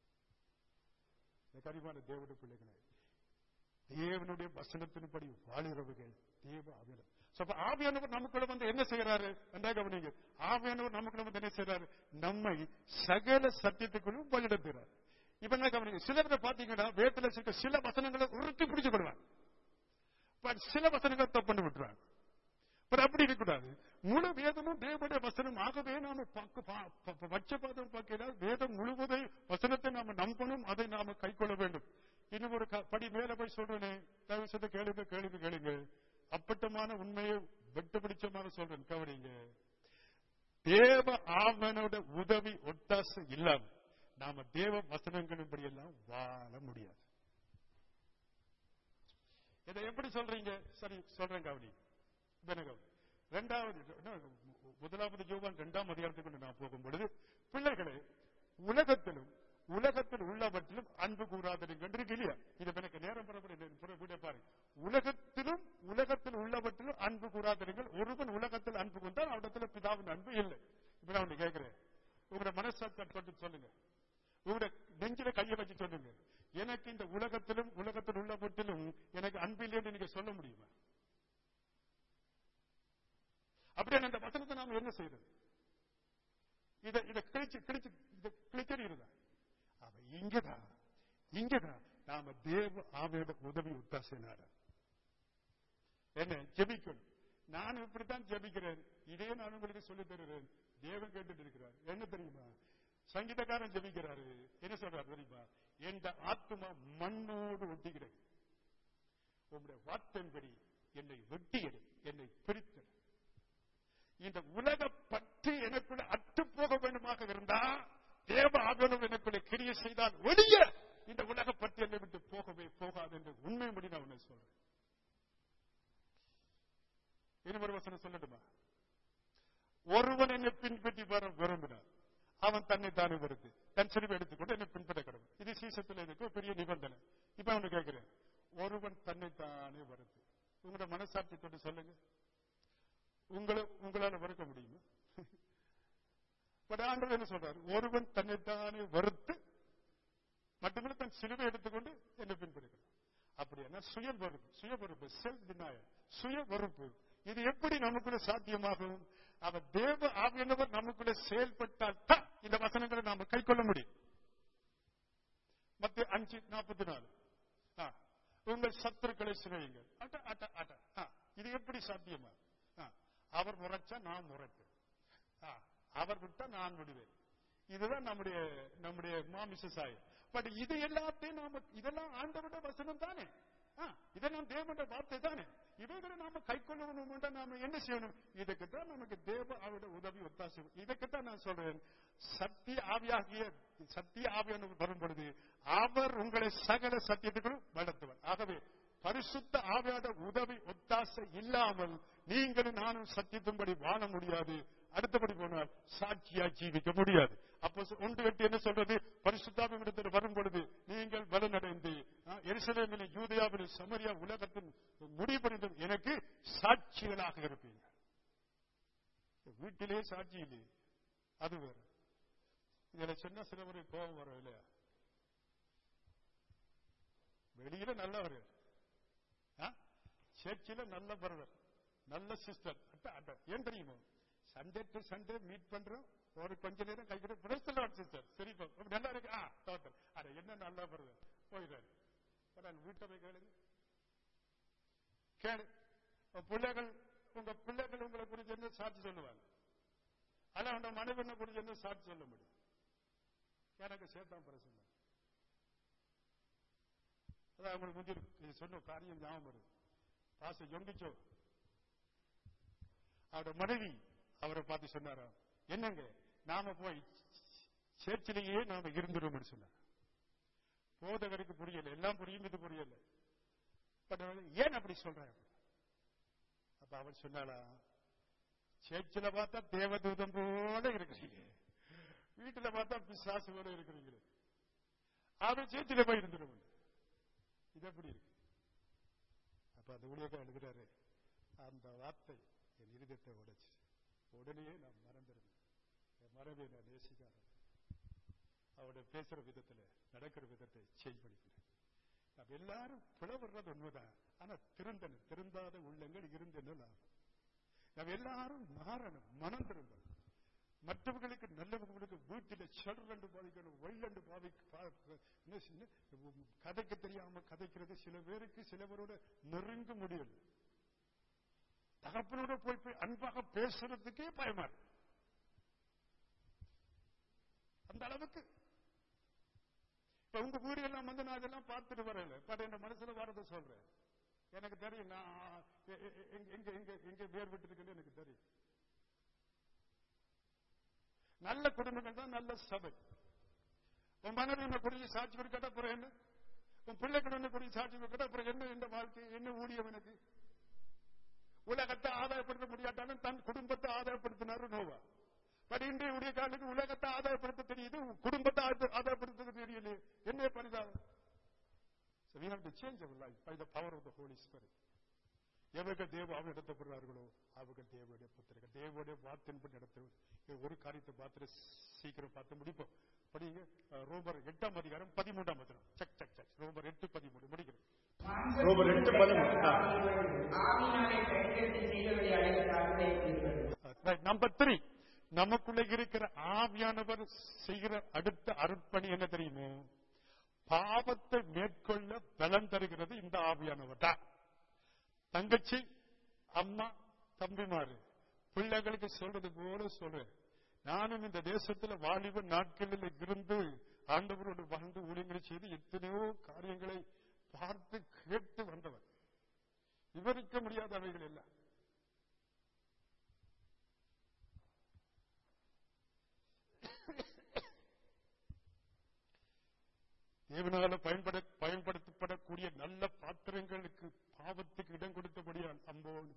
இந்த கரிமான தேவனுடைய பிள்ளைகளே தேவனுடைய வசனத்தின்படி வாழுறவர்கள் தேவ ஆவியானவர் So, அப்ப ஆவியானவர் நமக்குள்ள வந்து என்ன செய்யறாரு நன்றாக கவனிங்க ஆவியானவர் நமக்குள்ள வந்து என்ன செய்யறாரு நம்மை சகல சத்தியத்துக்குள்ளும் வழிநடத்துகிறார் இப்ப என்ன கவனிங்க சிலரை பாத்தீங்கன்னா வேதத்துல இருக்க சில வசனங்களை உருட்டி பிடிச்சு கொள்வாங்க பட் சில வசனங்கள் தப்புன்னு விட்டுறாங்க பட் அப்படி இருக்கக்கூடாது முழு வேதமும் தேவனுடைய வசனம் ஆகவே நாம பார்க்க பா- ப- ப- பட்சபாதம் பார்க்கல வேதம் முழுவதை வசனத்தை நாம நம்பணும் அதை நாம கைக்கொள்ள வேண்டும் இன்னும் ஒரு க- படி மேல போய் சொல்றேனே தயவு செய்து கேளுங்க கேளுங்க கேளுங்க அப்பட்டமான உண்மையை வெட்டு பிடிச்சமாக சொல்றேன் கவனிங்க தேவ ஆவனோட உதவி ஒத்தாசை இல்லாம நாம தேவ வசனங்களின்படி எல்லாம் வாழ முடியாது இதை எப்படி சொல்றீங்க சரி சொல்றேன் கவனி பெனகம் இரண்டாவது இன்னும் முதலாவது யோவான் இரண்டாம் அதிகாரத்துக்கு நான் போகும் பொழுது பிள்ளைகளே உலகத்திலும் உலகத்தில் உள்ளவற்றிலும் அன்பு கூறாதிருங்கள் இருக்கு இல்லையா இது எனக்கு நேரம் புறப்பட பாருங்க உலகத்திலும் உலகத்தில் உள்ளவற்றிலும் அன்பு கூறாதிருங்கள் ஒருவன் உலகத்தில் அன்பு கொண்டால் அவரிடத்துல பிதாவின் அன்பு இல்லை இப்ப நான் ஒண்ணு கேட்கிறேன் உங்களோட மனசாட்சி தொட்டு சொல்லுங்க உங்களோட நெஞ்சில கையை வச்சு சொல்லுங்க எனக்கு இந்த உலகத்திலும் உலகத்தில் உள்ளவற்றிலும் எனக்கு அன்பு இல்லைன்னு நீங்க சொல்ல முடியுமா அப்படியே அந்த வசனத்தை நாம என்ன செய்யறது இதை இதை கிழிச்சு கிழிச்சு இதை கிழிச்சறிகிறதா அவ இங்கதான் இங்கதான் நாம தேவ ஆவையோட உதவி உத்தாசினார என்ன ஜெபிக்கணும் நான் இப்படித்தான் ஜெபிக்கிறேன் இதே நான் உங்களுக்கு சொல்லி தருகிறேன் தேவன் கேட்டுட்டு இருக்கிறார் என்ன தெரியுமா சங்கீதக்காரன் ஜெபிக்கிறாரு என்ன சொல்றாரு தெரியுமா எந்த ஆத்மா மண்ணோடு ஒட்டிக்கிறது உங்களுடைய வார்த்தையின்படி என்னை வெட்டியது என்னை பிரித்தது இந்த உலக பற்று எனக்குள்ள அற்று போக வேண்டுமாக இருந்தா தேவ ஆதரவு எனக்குள்ள கிரிய செய்தால் ஒழிய இந்த உலக பற்று என்னை விட்டு போகவே போகாது என்று உண்மைப்படி நான் உன்னை சொல்றேன் இன்னொரு வசனம் சொல்லட்டுமா ஒருவன் என்னை பின்பற்றி வர விரும்பினார் அவன் தன்னை தானே வருது தன் சிறுவை எடுத்துக்கொண்டு என்னை பின்பற்ற கடவுள் இது சீசத்தில் இருக்கு ஒரு பெரிய நிபந்தனை இப்ப அவனு கேட்கிறேன் ஒருவன் தன்னை தானே வருது உங்களோட மனசாட்சி தொட்டு சொல்லுங்க உங்களை உங்களால வறுக்க முடியுமா பட் ஆண்டவர் என்ன சொல்றாரு ஒருவன் தன்னைத்தானே வறுத்து மட்டுமே தன் சிலுவை எடுத்துக்கொண்டு என்னை பின்பற்றுகிறார் அப்படி என்ன சுய வறுப்பு சுய வறுப்பு செல்ஃப் டினாயல் சுய வறுப்பு இது எப்படி நமக்குள்ள சாத்தியமாகும் அவர் தேவ ஆவியானவர் நமக்குள்ள செயல்பட்டால் தான் இந்த வசனங்களை நாம கை கொள்ள முடியும் மத்திய அஞ்சு நாற்பத்தி நாலு ஆ, உங்கள் சத்துருக்களை சிறையுங்கள் அட்ட அட்ட அட்ட ஆ, இது எப்படி சாத்தியமா ஆ, அவர் முறைச்சா நான் முறைப்பேன் ஆ, அவர் விட்டா நான் விடுவேன் இதுதான் நம்முடைய நம்முடைய மாமிச சாயம் பட் இது எல்லாத்தையும் நாம இதெல்லாம் ஆண்டவட வசனம் தானே ஆ, இதெல்லாம் தேவனுடைய வார்த்தை தானே இவைகளை நாம கை கொள்ளணும் நாம என்ன செய்யணும் இதுக்கு தான் நமக்கு தேவ அவருடைய உதவி ஒத்தாசை இதுக்கு தான் நான் சொல்றேன் சத்திய ஆவியாகிய சத்திய ஆவியான வரும் பொழுது அவர் உங்களை சகல சத்தியத்துக்குள் வளர்த்தவர் ஆகவே பரிசுத்த ஆவியாட உதவி ஒத்தாசை இல்லாமல் நீங்களும் நானும் சத்தியத்தின்படி வாழ முடியாது அடுத்தபடி போனால் சாட்சியா ஜீவிக்க முடியாது அப்போ சொ- ஒன்று வெட்டி என்ன சொல்றது பரிசுத்தாவிடத்தில் வரும் பொழுது நீங்கள் பலனடைந்து ஆ, எருசலேமிலும் யூதயாவிலும் சமரியா உலகத்தின் முடிவடைந்தும் எனக்கு சாட்சிகளாக இருப்பீங்க வீட்டிலே சாட்சி இல்லை அது வேற இதுல சின்ன சில முறை கோபம் வரும் இல்லையா வெளியில நல்லவர் சர்ச்சில நல்ல பிரதர் நல்ல சிஸ்டர் அட்ட அட்ட ஏன் தெரியுமா சண்டே டு சண்டே மீட் பண்றோம் ஒரு கொஞ்ச நேரம் கைக்கிற பிரச்சனை சிஸ்டர் சரி பா. அப்ப நல்லா இருக்கு ஆ டோட்டல் அட என்ன நல்ல பிரதர் போயிடாரு அதான் வீட்டை போய் கேளுங்க கேளு உங்க பிள்ளைகள் உங்க பிள்ளைகள் உங்களை குறித்து என்ன சாட்சி சொல்லுவாங்க ஆனா உங்க மனைவி குறித்து என்ன சாட்சி சொல்ல முடியும் எனக்கு சேர்த்தான் பிரச்சனை அதான் உங்களுக்கு முந்தி நீ சொன்ன காரியம் ஞாபகம் வருது பாச யொங்கிச்சோ அவரோட மனைவி அவரை பார்த்து சொன்னாரா என்னங்க நாம போய் சேர்ச்சிலேயே நாம இருந்துருவோம்னு சொன்னார் போதகருக்கு புரியல எல்லாம் புரியும் இது புரியல பட் ஏன் அப்படி சொல்றேன் அப்ப அவள் சொன்னாளா சேர்ச்சில பார்த்தா தேவதூதம் போல இருக்கிறீங்க வீட்டுல பார்த்தா பிசாசு போல இருக்கிறீங்களே அவன் சேர்ச்சில போய் இருந்துருவோம் இது எப்படி இருக்கு அப்ப அந்த ஊழியக்காரர் எழுதுறாரு அந்த வார்த்தை என் இருதயத்தை உடைச்சு உடனே நான் மறந்துருந்தேன் என் மரபை நான் நேசிக்காரன் அவருடைய பேசுற விதத்துல நடக்கிற விதத்தை சேஞ்ச் பண்ணிக்கிறேன் நம்ம எல்லாரும் பிளவுறது உண்மைதான் ஆனா திருந்தணும் திருந்தாத உள்ளங்கள் இருந்தேன்னு லாபம் நம்ம எல்லாரும் மாறணும் மனம் திரும்பணும் மற்றவர்களுக்கு நல்லவங்களுக்கு வீட்டில செல்றண்டு பாதிக்கணும் வெள்ளண்டு பாவி பா- என்ன செய்ய- கதைக்க தெரியாம கதைக்கிறது சில பேருக்கு சில பேரோட நெருங்க முடியல தகப்பனோட போய் போய் அன்பாக பேசுறதுக்கே பயமா இருக்கு அந்த அளவுக்கு இப்ப உங்க வீடு எல்லாம் வந்து நான் இதெல்லாம் பார்த்துட்டு வரல பட் என் மனசுல வரதை சொல்றேன் எனக்கு தெரியும் நான் எ- எ- எங்க எங்க எங்க எங்க வேர் விட்டு இருக்குன்னு எனக்கு தெரியும் நல்ல குடும்பங்கள் தான் நல்ல சபை உன் மனைவி உன்னை குறிச்சு சாட்சி கொடுக்கட்டா அப்புறம் என்ன உன் பிள்ளை கடனை குறிச்சு சாட்சி கொடுக்கட்டா அப்புறம் என்ன இந்த வாழ்க்கை என்ன ஊழியம் எனக்கு உலகத்தை ஆதாயப்படுத்த முடியாட்டாலும் தன் குடும்பத்தை ஆதாயப்படுத்தினாரு நோவா பட் இன்றைய உடைய காலத்துக்கு உலகத்தை ஆதாயப்படுத்த தெரியுது குடும்பத்தை ஆத- ஆதாயப்படுத்த தெரியல என்ன பரிதாபம் So we have to change our life by the power of the Holy Spirit. எவர்கள் தேவ நடத்தப்படுறார்களோ அவர்கள் தேவனுடைய புத்திரர்கள் தேவனுடைய வார்த்தையின்படி நடத்த ஒரு காரியத்தை பார்த்து சீக்கிரம் பார்த்து முடிப்போம் படிங்க அஹ், ரோமர் எட்டாம் அதிகாரம் பதிமூன்றாம் அதிகாரம் சக் சக் சக் ரோமர் எட்டு பதிமூணு முடிக்கிறேன் ரோமர் எட்டு பதிமூணு ஆ. ஆவினாலே கைகட்டி செய்தவரை அழைத்தார்கள் நம்பர் த்ரீ நமக்குள்ள இருக்கிற ஆவியானவர் செய்கிற அடுத்த அருட்பணி என்ன தெரியுமோ பாவத்தை மேற்கொள்ள பலம் தருகிறது இந்த ஆவியானவர் தான் தங்கச்சி அம்மா தம்பிமாரு பிள்ளைகளுக்கு சொல்றது போல சொல்றேன் நானும் இந்த தேசத்துல வாலிப நாட்களில் இருந்து ஆண்டவரோடு வாழ்ந்து ஊழியங்களை செய்து எத்தனையோ காரியங்களை பார்த்து கேட்டு வந்தவர் விவரிக்க முடியாத அவைகள் எல்லாம் தேவனால பயன்பட பயன்படுத்தப்படக்கூடிய நல்ல பாத்திரங்களுக்கு பாவத்துக்கு இடம் கொடுத்தபடியால் அம்போடு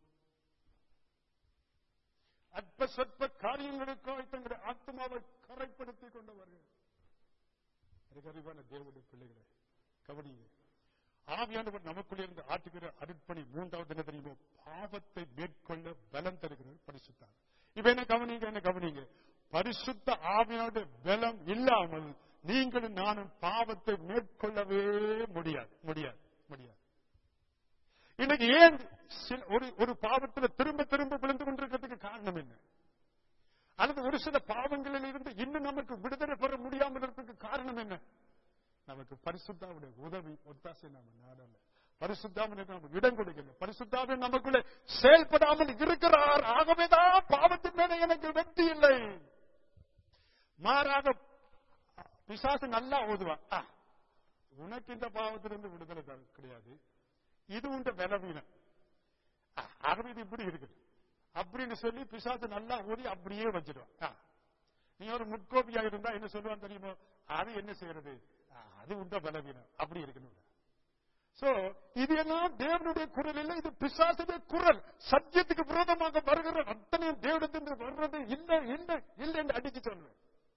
அற்ப சொற்ப காரியங்களுக்காக தங்களுடைய ஆத்மாவை கரைப்படுத்திக் கொண்டவர்கள் எனக்கு அறிவான தேவனுடைய பிள்ளைகளை கவனிங்க ஆவியானவர் நமக்குள்ளே இருந்து ஆற்றுகிற அருட்பணி மூன்றாவது என்ன தெரியுமோ பாவத்தை மேற்கொள்ள பலம் தருகிறது பரிசுத்தார் இப்ப என்ன கவனிங்க என்ன கவனிங்க பரிசுத்த ஆவியானுடைய பலம் இல்லாமல் நீங்களும் நானும் பாவத்தை மேற்கொள்ளவே முடியாது முடியாது முடியாது இன்னைக்கு ஏன் சில- ஒரு ஒரு பாவத்துல திரும்ப திரும்ப விழுந்து கொண்டிருக்கிறதுக்கு காரணம் என்ன அல்லது ஒரு சில பாவங்களில் இருந்து இன்னும் நமக்கு விடுதலை பெற முடியாமல் இருக்கிறதுக்கு காரணம் என்ன நமக்கு பரிசுத்தாவுடைய உதவி ஒத்தாசை நாம நாடல பரிசுத்தாமனுக்கு நமக்கு இடம் கொடுக்கல பரிசுத்தாவே நமக்குள்ள செயல்படாமல் இருக்கிறார் ஆகவேதான் பாவத்தின் மேல எனக்கு வெற்றி இல்லை மாறாக பிசாசு நல்லா ஓதுவான் ஆ, உனக்கு இந்த பாவத்திலிருந்து விடுதலை தர- கிடையாது இது உண்ட பலவீனம் ஆ, ஆகவே இது இப்படி இருக்குது அப்படின்னு சொல்லி பிசாசு நல்லா ஓதி அப்படியே வச்சிடுவான் ஆ. நீ ஒரு முட்கோபியா இருந்தா என்ன சொல்லுவான் தெரியுமோ அது என்ன செய்யறது ஆ, அது உண்ட பலவீனம் அப்படி இருக்கணும் சோ இது எல்லாம் தேவனுடைய குரல் இல்லை இது பிசாசுடைய குரல் சத்தியத்துக்கு விரோதமாக வருகிற அத்தனையும் தேவனத்திலிருந்து வர்றது இல்லை இல்லை இல்லை என்று அடிச்சு சொல்லுவேன்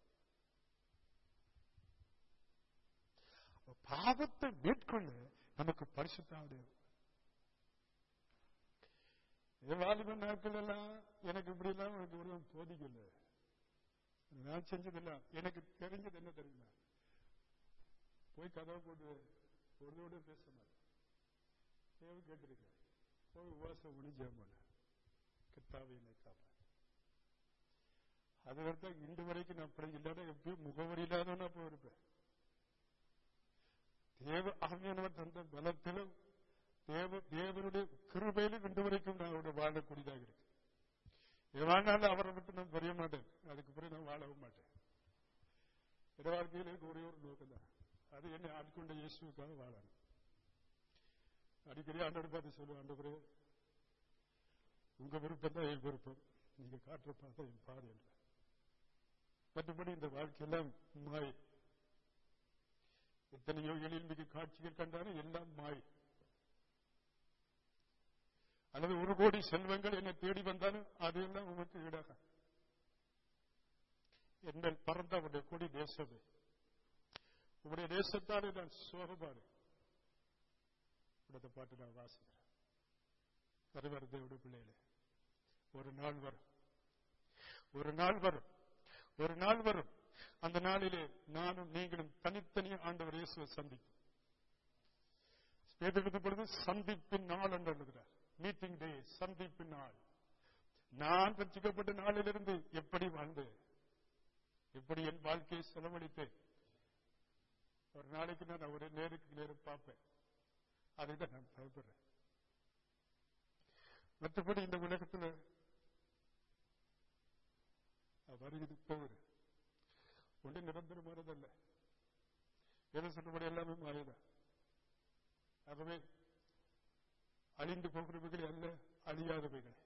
பாவத்தை மேற்கொள்ள நமக்கு பரிசுத்தாவுடைய என் வாலிப நாட்கள் எல்லாம் எனக்கு இப்படி எல்லாம் எனக்கு ஒரு போதிக்கல நான் செஞ்சதெல்லாம் எனக்கு தெரிஞ்சது என்ன தெரியுமா போய் கதவை போட்டு ஒருதோட பேச மாட்டேன் தேவை கேட்டிருக்கேன் போய் உபாசம் முடிஞ்சேன் கத்தாவை என்னை காப்பேன் அது வரைக்கும் இன்று வரைக்கும் நான் அப்படி இல்லாத எப்பயும் முகவரி இல்லாதவனா போயிருப்பேன் தேவ ஆவியானவர் தந்த பலத்திலும் தேவ தேவனுடைய கிருபையிலும் இன்று வரைக்கும் நான் அவருடைய வாழக்கூடியதாக இருக்கு இது வாழ்நாள் அவரை விட்டு நான் புரிய மாட்டேன் அதுக்கு பிறகு நான் வாழவும் மாட்டேன் என் வாழ்க்கையில் எனக்கு ஒரே ஒரு நோக்கம் தான் அது என்னை ஆட்கொண்ட இயேசுக்காக வாழணும் அடிக்கடி ஆண்டவர் பார்த்து சொல்லுவேன் ஆண்டவரே உங்க விருப்பம் தான் என் விருப்பம் நீங்க காட்டுற பார்த்தா என் பாடு என்ற மற்றபடி இந்த வாழ்க்கையெல்லாம் மாய் எத்தனையோ எழில்மிகு காட்சிகள் கண்டாலும் எல்லாம் மாய் அல்லது ஒரு கோடி செல்வங்கள் என்னை தேடி வந்தாலும் அதெல்லாம் உமக்கு ஈடாக என்னல் பறந்த அவருடைய கொடி தேசமே உங்களுடைய தேசத்தாலே நான் சோகப்பாடு இந்த பாட்டு நான் வாசிக்கிறேன் வருவார் தேவடைய பிள்ளைகளே ஒரு நாள் வரும் ஒரு நாள் வரும் ஒரு நாள் வரும் அந்த நாளிலே நானும் நீங்களும் தனித்தனியே ஆண்டவர் இயேசுவை சந்திப்போம் பேதெடுத்த பொழுது சந்திப்பின் நாள் என்று எழுதுகிறார் மீட்டிங் டே சந்திப்பின் நாள் நான் ரட்சிக்கப்பட்ட நாளிலிருந்து எப்படி வாழ்ந்தேன் எப்படி என் வாழ்க்கையை செலவழித்தேன் ஒரு நாளைக்கு நான் அவரை நேருக்கு நேரம் பார்ப்பேன் அதை தான் நான் பயப்படுறேன் மற்றபடி இந்த உலகத்துல வருகிறது போகுது ஒன்று நிரந்தரமானதல்ல எதை சொன்னபடி எல்லாமே மாறிதான் ஆகவே அழிந்து போகிறவைகள் அல்ல அழியாதவைகள்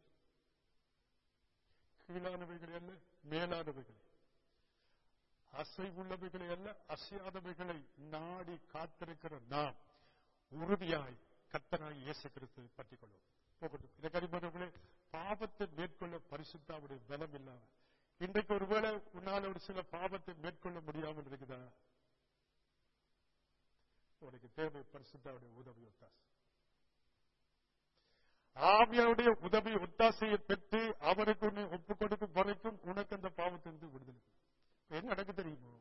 கீழானவைகள் அல்ல மேலானவைகள் அசைவுள்ளவைகளை அல்ல அசையாதவைகளை நாடி காத்திருக்கிற நாம் உறுதியாய் கத்தனாய் இயேசு கிறிஸ்துவை பற்றிக் கொள்வோம் போகட்டும் இதை கரிமனங்களே பாவத்தை மேற்கொள்ள பரிசுத்தாவுடைய பலம் இல்லாம இன்றைக்கு ஒருவேளை உன்னால ஒரு சில பாவத்தை மேற்கொள்ள முடியாமல் இருக்குதா உனக்கு தேவை பரிசுத்தாவுடைய உதவி ஒத்தாசை ஆவியாவுடைய உதவி ஒத்தாசையை பெற்று அவருக்கு உன்னை ஒப்புக் கொடுக்கும் வரைக்கும் உனக்கு அந்த பாவத்திலிருந்து விடுதலை என்ன நடக்கு தெரியுமோ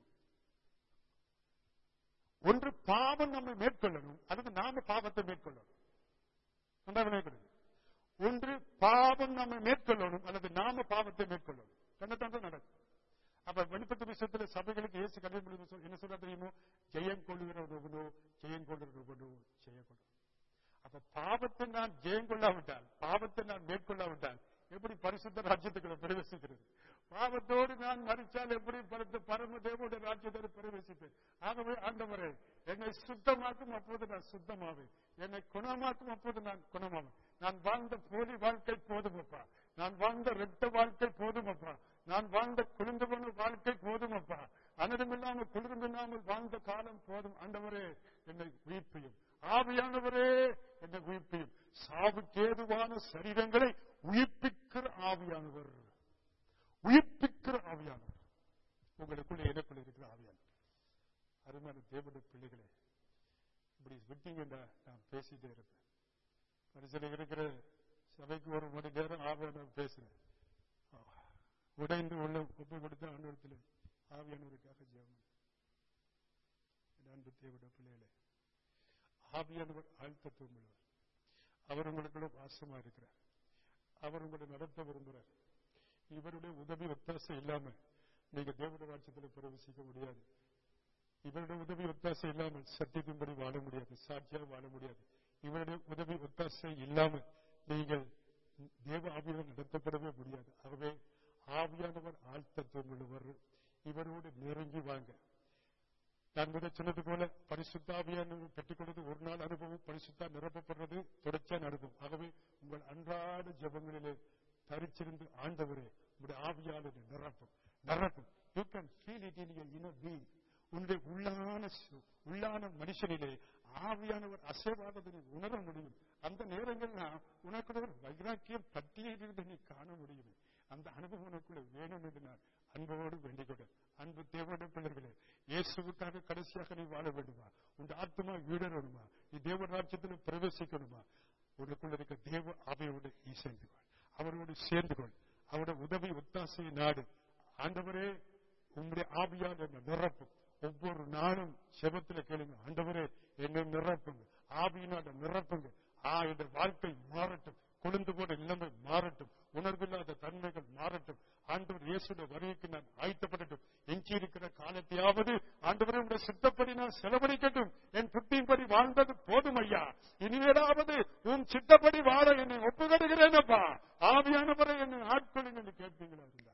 ஒன்று பாவம் நம்மை மேற்கொள்ளணும் அதுக்கு நாம பாவத்தை மேற்கொள்ளணும் நன்றாக நினைக்கிறது. ஒன்று பாவம் நம்மை மேற்கொள்ளணும் அல்லது நாம பாவத்தை மேற்கொள்ளணும் தன்னைத்தான் நடக்கும் அப்ப வெளிப்பட்ட விஷயத்துல சபைகளுக்கு இயேசு கல்வி முடிவு என்ன சொல்ல தெரியுமோ ஜெயம் கொள்ளுகிறவனோ ஜெயம் கொள்ளுகிறவனோ ஜெயம் கொள்ளும் அப்ப பாவத்தை நான் ஜெயம் கொள்ளாவிட்டால் பாவத்தை நான் மேற்கொள்ளாவிட்டால் எப்படி பரிசுத்த ராஜ்யத்துக்குள்ள பிரவேசிக்கிறது பாவத்தோடு நான் மறிச்சால் எப்படி பரத்த பரம தேவனுடைய ராஜ்யத்தோடு பிரவேசிப்பேன் ஆகவே ஆண்டவரே என்னை சுத்தமாக்கும் அப்போது நான் சுத்தமாவேன் என்னை குணமாக்கும் அப்போது நான் குணமாவேன் நான் வாழ்ந்த போலி வாழ்க்கை போதுமப்பா நான் வாழ்ந்த ரெட்ட வாழ்க்கை போதுமப்பா நான் வாழ்ந்த குளிர்ந்தவன வாழ்க்கை போதுமப்பா அனதமில்லாமல் குளிர்ந்தில்லாமல் வாழ்ந்த காலம் போதும் ஆண்டவரே என்னை உயிர்ப்பையும் ஆவியானவரே என்னை உயிர்ப்பையும் சாவுக்கேதுவான சரீரங்களை உயிர்ப்பிக்கிற ஆவியானவர் உயிர்ப்பிக்கிற ஆவியானவர் உங்களுக்குள்ள எனக்குள்ள இருக்கிற ஆவியானவர் அருமையான தேவனுடைய பிள்ளைகளே இப்படி விட்டீங்கன்னா நான் பேசிட்டே இருப்பேன் மனுஷனுக்கு இருக்கிற சபைக்கு ஒரு மணி நேரம் ஆவியானவர் பேசுறேன் உடைந்து உள்ள ஒப்பு கொடுத்த ஆண்டவரத்தில் ஆவியானவருக்காக ஜெபம் என் அன்பு தேவனுடைய பிள்ளைகளே ஆவியானவர் ஆழ்த்தத்துவம் உள்ளவர் அவர் உங்களுக்குள்ள வாசமா இருக்கிறார் அவர் உங்களை நடத்த விரும்புகிறார் இவருடைய உதவி ஒத்தாசை இல்லாம நீங்க தேவனுடைய ராட்சத்தில் பிரவேசிக்க முடியாது இவருடைய உதவி ஒத்தாசை இல்லாமல் சத்தியத்தின்படி வாழ முடியாது சாட்சியாக வாழ முடியாது இவருடைய உதவி ஒத்தாசை இல்லாமல் நீங்கள் தேவ ஆவியால் நடத்தப்படவே முடியாது ஆகவே ஆவியானவர் ஆழ்த்தத்துவம் உள்ளவர் இவரோடு நெருங்கி வாங்க நான் முத சொன்னது போல பரிசுத்தாவியான பெற்றுக் கொடுத்து ஒரு நாள் அனுபவம் பரிசுத்தா நிரப்பப்படுறது தொடர்ச்சியான அனுபவம் ஆகவே உங்கள் அன்றாட ஜபங்களிலே தரிச்சிருந்து ஆண்டவரே உங்களுடைய ஆவியாளர் நிரப்பும் நிரப்பும் you can feel it in you being உன்னுடைய உள்ளான சு- உள்ளான மனுஷனிலே ஆவியானவர் அசைவாதத்தை உணர முடியும் அந்த நேரங்கள்ல உனக்கு ஒரு வைராக்கியம் பட்டியலிருந்து நீ காண முடியும் அந்த அனுபவம் உனக்குள்ள வேணும் என்று நான் அன்போடு வேண்டிக் கொண்டேன் அன்பு தேவனுடைய பிள்ளைகளே இயேசுவுக்காக கடைசியாக நீ வாழ வேண்டுமா உன் ஆத்மா ஈடணுமா நீ தேவ ராஜ்யத்தில் பிரவேசிக்கணுமா உனக்குள்ள இருக்க தேவ ஆவியோடு நீ சேர்ந்து கொள் அவரோடு சேர்ந்து கொள் அவருடைய உதவி ஒத்தாசையை நாடு ஆண்டவரே உங்களுடைய ஆவியால் என்ன நிரப்பும் ஒவ்வொரு நாளும் செபத்துல கேளுங்க ஆண்டவரே என்னை நிரப்புங்க ஆவியினால நிரப்புங்க ஆ இந்த வாழ்க்கை மாறட்டும் கொழுந்து போன நிலைமை மாறட்டும் உணர்வில்லாத தன்மைகள் மாறட்டும் ஆண்டவர் இயேசுடைய வருகைக்கு நான் ஆயத்தப்படட்டும் எஞ்சி இருக்கிற காலத்தையாவது ஆண்டவரே உடைய சித்தப்படி நான் செலவழிக்கட்டும் என் புத்தியின்படி வாழ்ந்தது போதும் ஐயா இனிமேலாவது உன் சித்தப்படி வாழ என்னை ஒப்புக்கடுகிறேனப்பா ஆவியானவரை என்னை ஆட்கொள்ளுங்க என்று கேட்பீங்களா இருந்தா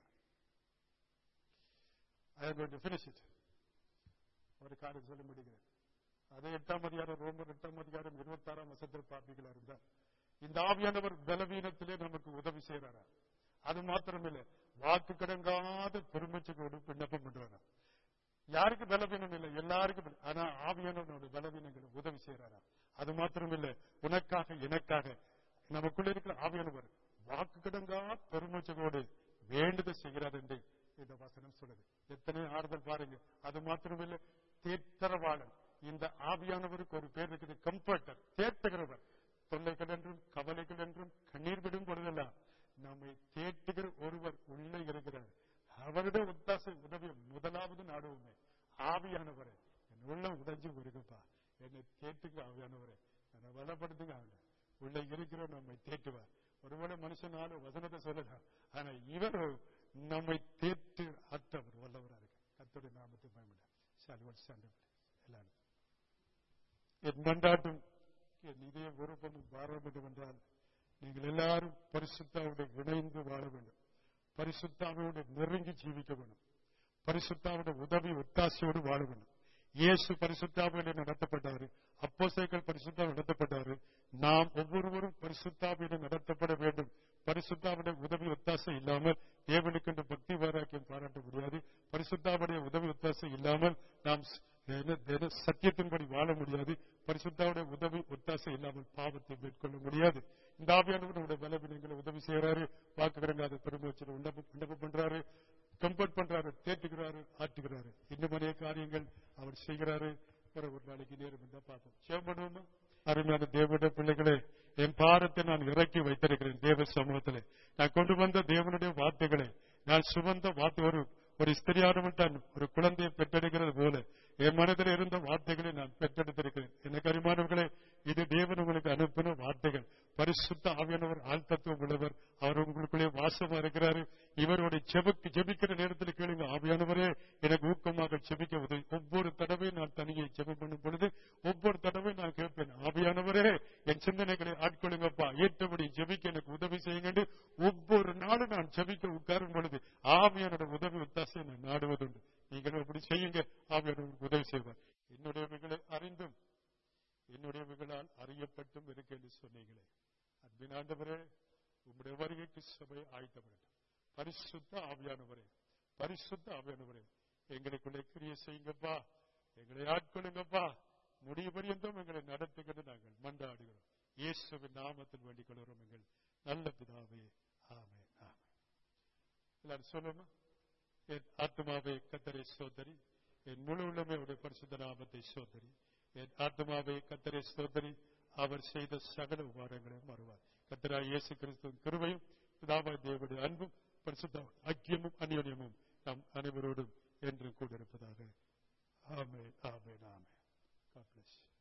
I am going to finish it. ஒரு காரியம் சொல்ல முடிகிறேன் அதே எட்டாம் அதிகாரம் ரோமர் எட்டாம் அதிகாரம் இருபத்தாறாம் வசத்தில் பார்ப்பீங்களா இருந்தா இந்த ஆவியானவர் பலவீனத்திலே நமக்கு உதவி செய்யறாரா அது மாத்திரமில்ல வாக்கு கடங்காத பெருமைச்சோடு விண்ணப்பம் பண்றாரா யாருக்கு பலவீனம் இல்லை எல்லாருக்கும் பல- ஆனா ஆவியானவனோட பலவீனங்களை உதவி செய்யறாரா அது மாத்திரமில்ல உனக்காக எனக்காக நமக்குள்ள இருக்கிற ஆவியானவர் வாக்கு கடங்கா பெருமைச்சோடு வேண்டுதல் செய்கிறார் என்று இந்த வசனம் சொல்லுது எத்தனை ஆறுதல் பாருங்க அது மாத்திரமில்ல தேற்றரவாளன் இந்த ஆவியானவருக்கு ஒரு பேர் இருக்குது கம்ஃபர்டர் தேற்றுகிறவர் தொல்லைகள் என்றும் கவலைகள் என்றும் கண்ணீர் விடும் பொழுதெல்லாம் நம்மை தேற்றுகிற ஒருவர் உள்ளே இருக்கிறார் அவருடைய ஒத்தாசை உதவி முதலாவது நாடுவோமே ஆவியானவரே என் உள்ளம் உடைஞ்சு வருகப்பா என்னை தேட்டுங்க ஆவியானவரே என்னை வளப்படுத்துங்க ஆண்டு உள்ள இருக்கிற நம்மை தேட்டுவார் ஒருவேளை மனுஷனால வசனத்தை சொல்லலாம் ஆனா இவரோ நம்மை தேற்று அற்றவர் வல்லவரா இருக்கு கத்தோட நாமத்தை பயமிட சால்வல் சாண்டவர் எல்லாரும் என் மண்டாட்டும் என் இதய விருப்பமும் வாழ வேண்டும் என்றால் நீங்கள் எல்லாரும் பரிசுத்தாவோடு இணைந்து வாழ வேண்டும் பரிசுத்தாவோடு நெருங்கி ஜீவிக்க வேண்டும் பரிசுத்தாவோட உதவி ஒத்தாசையோடு வாழ வேண்டும் இயேசு பரிசுத்தாவிலே நடத்தப்பட்டாரு அப்போஸ்தலர்கள் பரிசுத்தாவில் நடத்தப்பட்டாரு நாம் ஒவ்வொருவரும் பரிசுத்தாவிலே நடத்தப்பட வேண்டும் பரிசுத்தாவுடைய உதவி ஒத்தாசை இல்லாமல் தேவனுக்கு என்று பக்தி வைராக்கியம் பாராட்ட முடியாது பரிசுத்தாவுடைய உதவி ஒத்தாசை இல்லாமல் நாம் ஸ்- என்ன- என்ன சத்தியத்தின்படி வாழ முடியாது பரிசுத்தாவுடைய உதவி ஒத்தாசை இல்லாமல் பாவத்தை மேற்கொள்ள முடியாது இந்த ஆவியானவர் நம்முடைய பலவீனங்களை உதவி செய்யறாரு வாக்குகிறங்க அதை பெருமை வச்சு விண்ணப்பம் விண்ணப்பம் பண்றாரு கம்பேர்ட் பண்றாரு தேற்றுகிறாரு ஆற்றுகிறாரு இன்னும் அநேக காரியங்கள் அவர் செய்கிறாரு ஒரு ஒரு நாளைக்கு நேரம் இருந்தா பார்ப்போம் சேவம் பண்ணுவோமா அருமையான தேவனுடைய பிள்ளைகளே என் பாரத்தை நான் இறக்கி வைத்திருக்கிறேன் தேவ சமூகத்திலே நான் கொண்டு வந்த தேவனுடைய வார்த்தைகளை நான் சுமந்த வார்த்தை ஒரு ஒரு ஸ்திரியானவன் தான் ஒரு குழந்தையை பெற்றெடுக்கிறது போல என் மனதில் இருந்த வார்த்தைகளை நான் பெற்றெடுத்திருக்கிறேன் எனக்கு அறிமானவர்களே இது தேவன் உங்களுக்கு அனுப்பின வார்த்தைகள் பரிசுத்த ஆவியானவர் ஆழ்த்தத்துவம் உள்ளவர் அவர் உங்களுக்குள்ளே வாசமா இருக்கிறாரு இவருடைய செபுக்கு ஜெபிக்கிற நேரத்தில் கேளுங்க ஆவியானவரே எனக்கு ஊக்கமாக செபிக்க உதவி ஒவ்வொரு தடவை நான் தனியை ஜெபம் பண்ணும் பொழுது ஒவ்வொரு தடவை நான் கேட்பேன் ஆவியானவரே என் சிந்தனைகளை ஆட்கொள்ளுங்கப்பா ஏற்றபடி ஜெபிக்க எனக்கு உதவி செய்யுங்க ஒவ்வொரு நாளும் நான் ஜெபிக்க உட்காரும் பொழுது ஆவியானோட உதவி உத்தாசை நான் நாடுவதுண்டு நீங்களும் அப்படி செய்யுங்க ஆவியானவர் உதவி செய்வார் என்னுடையவைகளை அறிந்தும் என்னுடையவைகளால் அறியப்பட்டும் இருக்கு என்று சொன்னீங்களே அன்பின் ஆண்டவரே உம்முடைய வருகைக்கு சபை ஆயத்தப்படட்டும் பரிசுத்த ஆவியானவரே பரிசுத்த ஆவியானவரே எங்களுக்குள்ளே கிரிய செய்யுங்கப்பா எங்களை ஆட்கொள்ளுங்கப்பா முடிவு பரியந்தம் எங்களை நடத்துகிறது நாங்கள் மன்றாடுகிறோம் இயேசுவின் நாமத்தில் வேண்டிக் கொள்கிறோம் எங்கள் நல்ல பிதாவே ஆமே ஆமே எல்லாரும் சொல்லணும் என் ஆத்மாவே கத்தரை சோதரி என் முழு உள்ளமே உடைய பரிசுத்த நாமத்தை சோதரி என் ஆத்மாவே கத்தரை சோதரி அவர் செய்த சகல உபாரங்களையும் வருவார் கத்தராய் இயேசு கிறிஸ்துவின் கிருபையும் பிதாவாய் தேவனுடைய அன்பும் பரிசுத்த ஐக்கியமும் அந்யோன்யமும் நம் அனைவரோடும் என்று கூட இருப்பதாக ஆமே ஆமே ஆமே God bless you.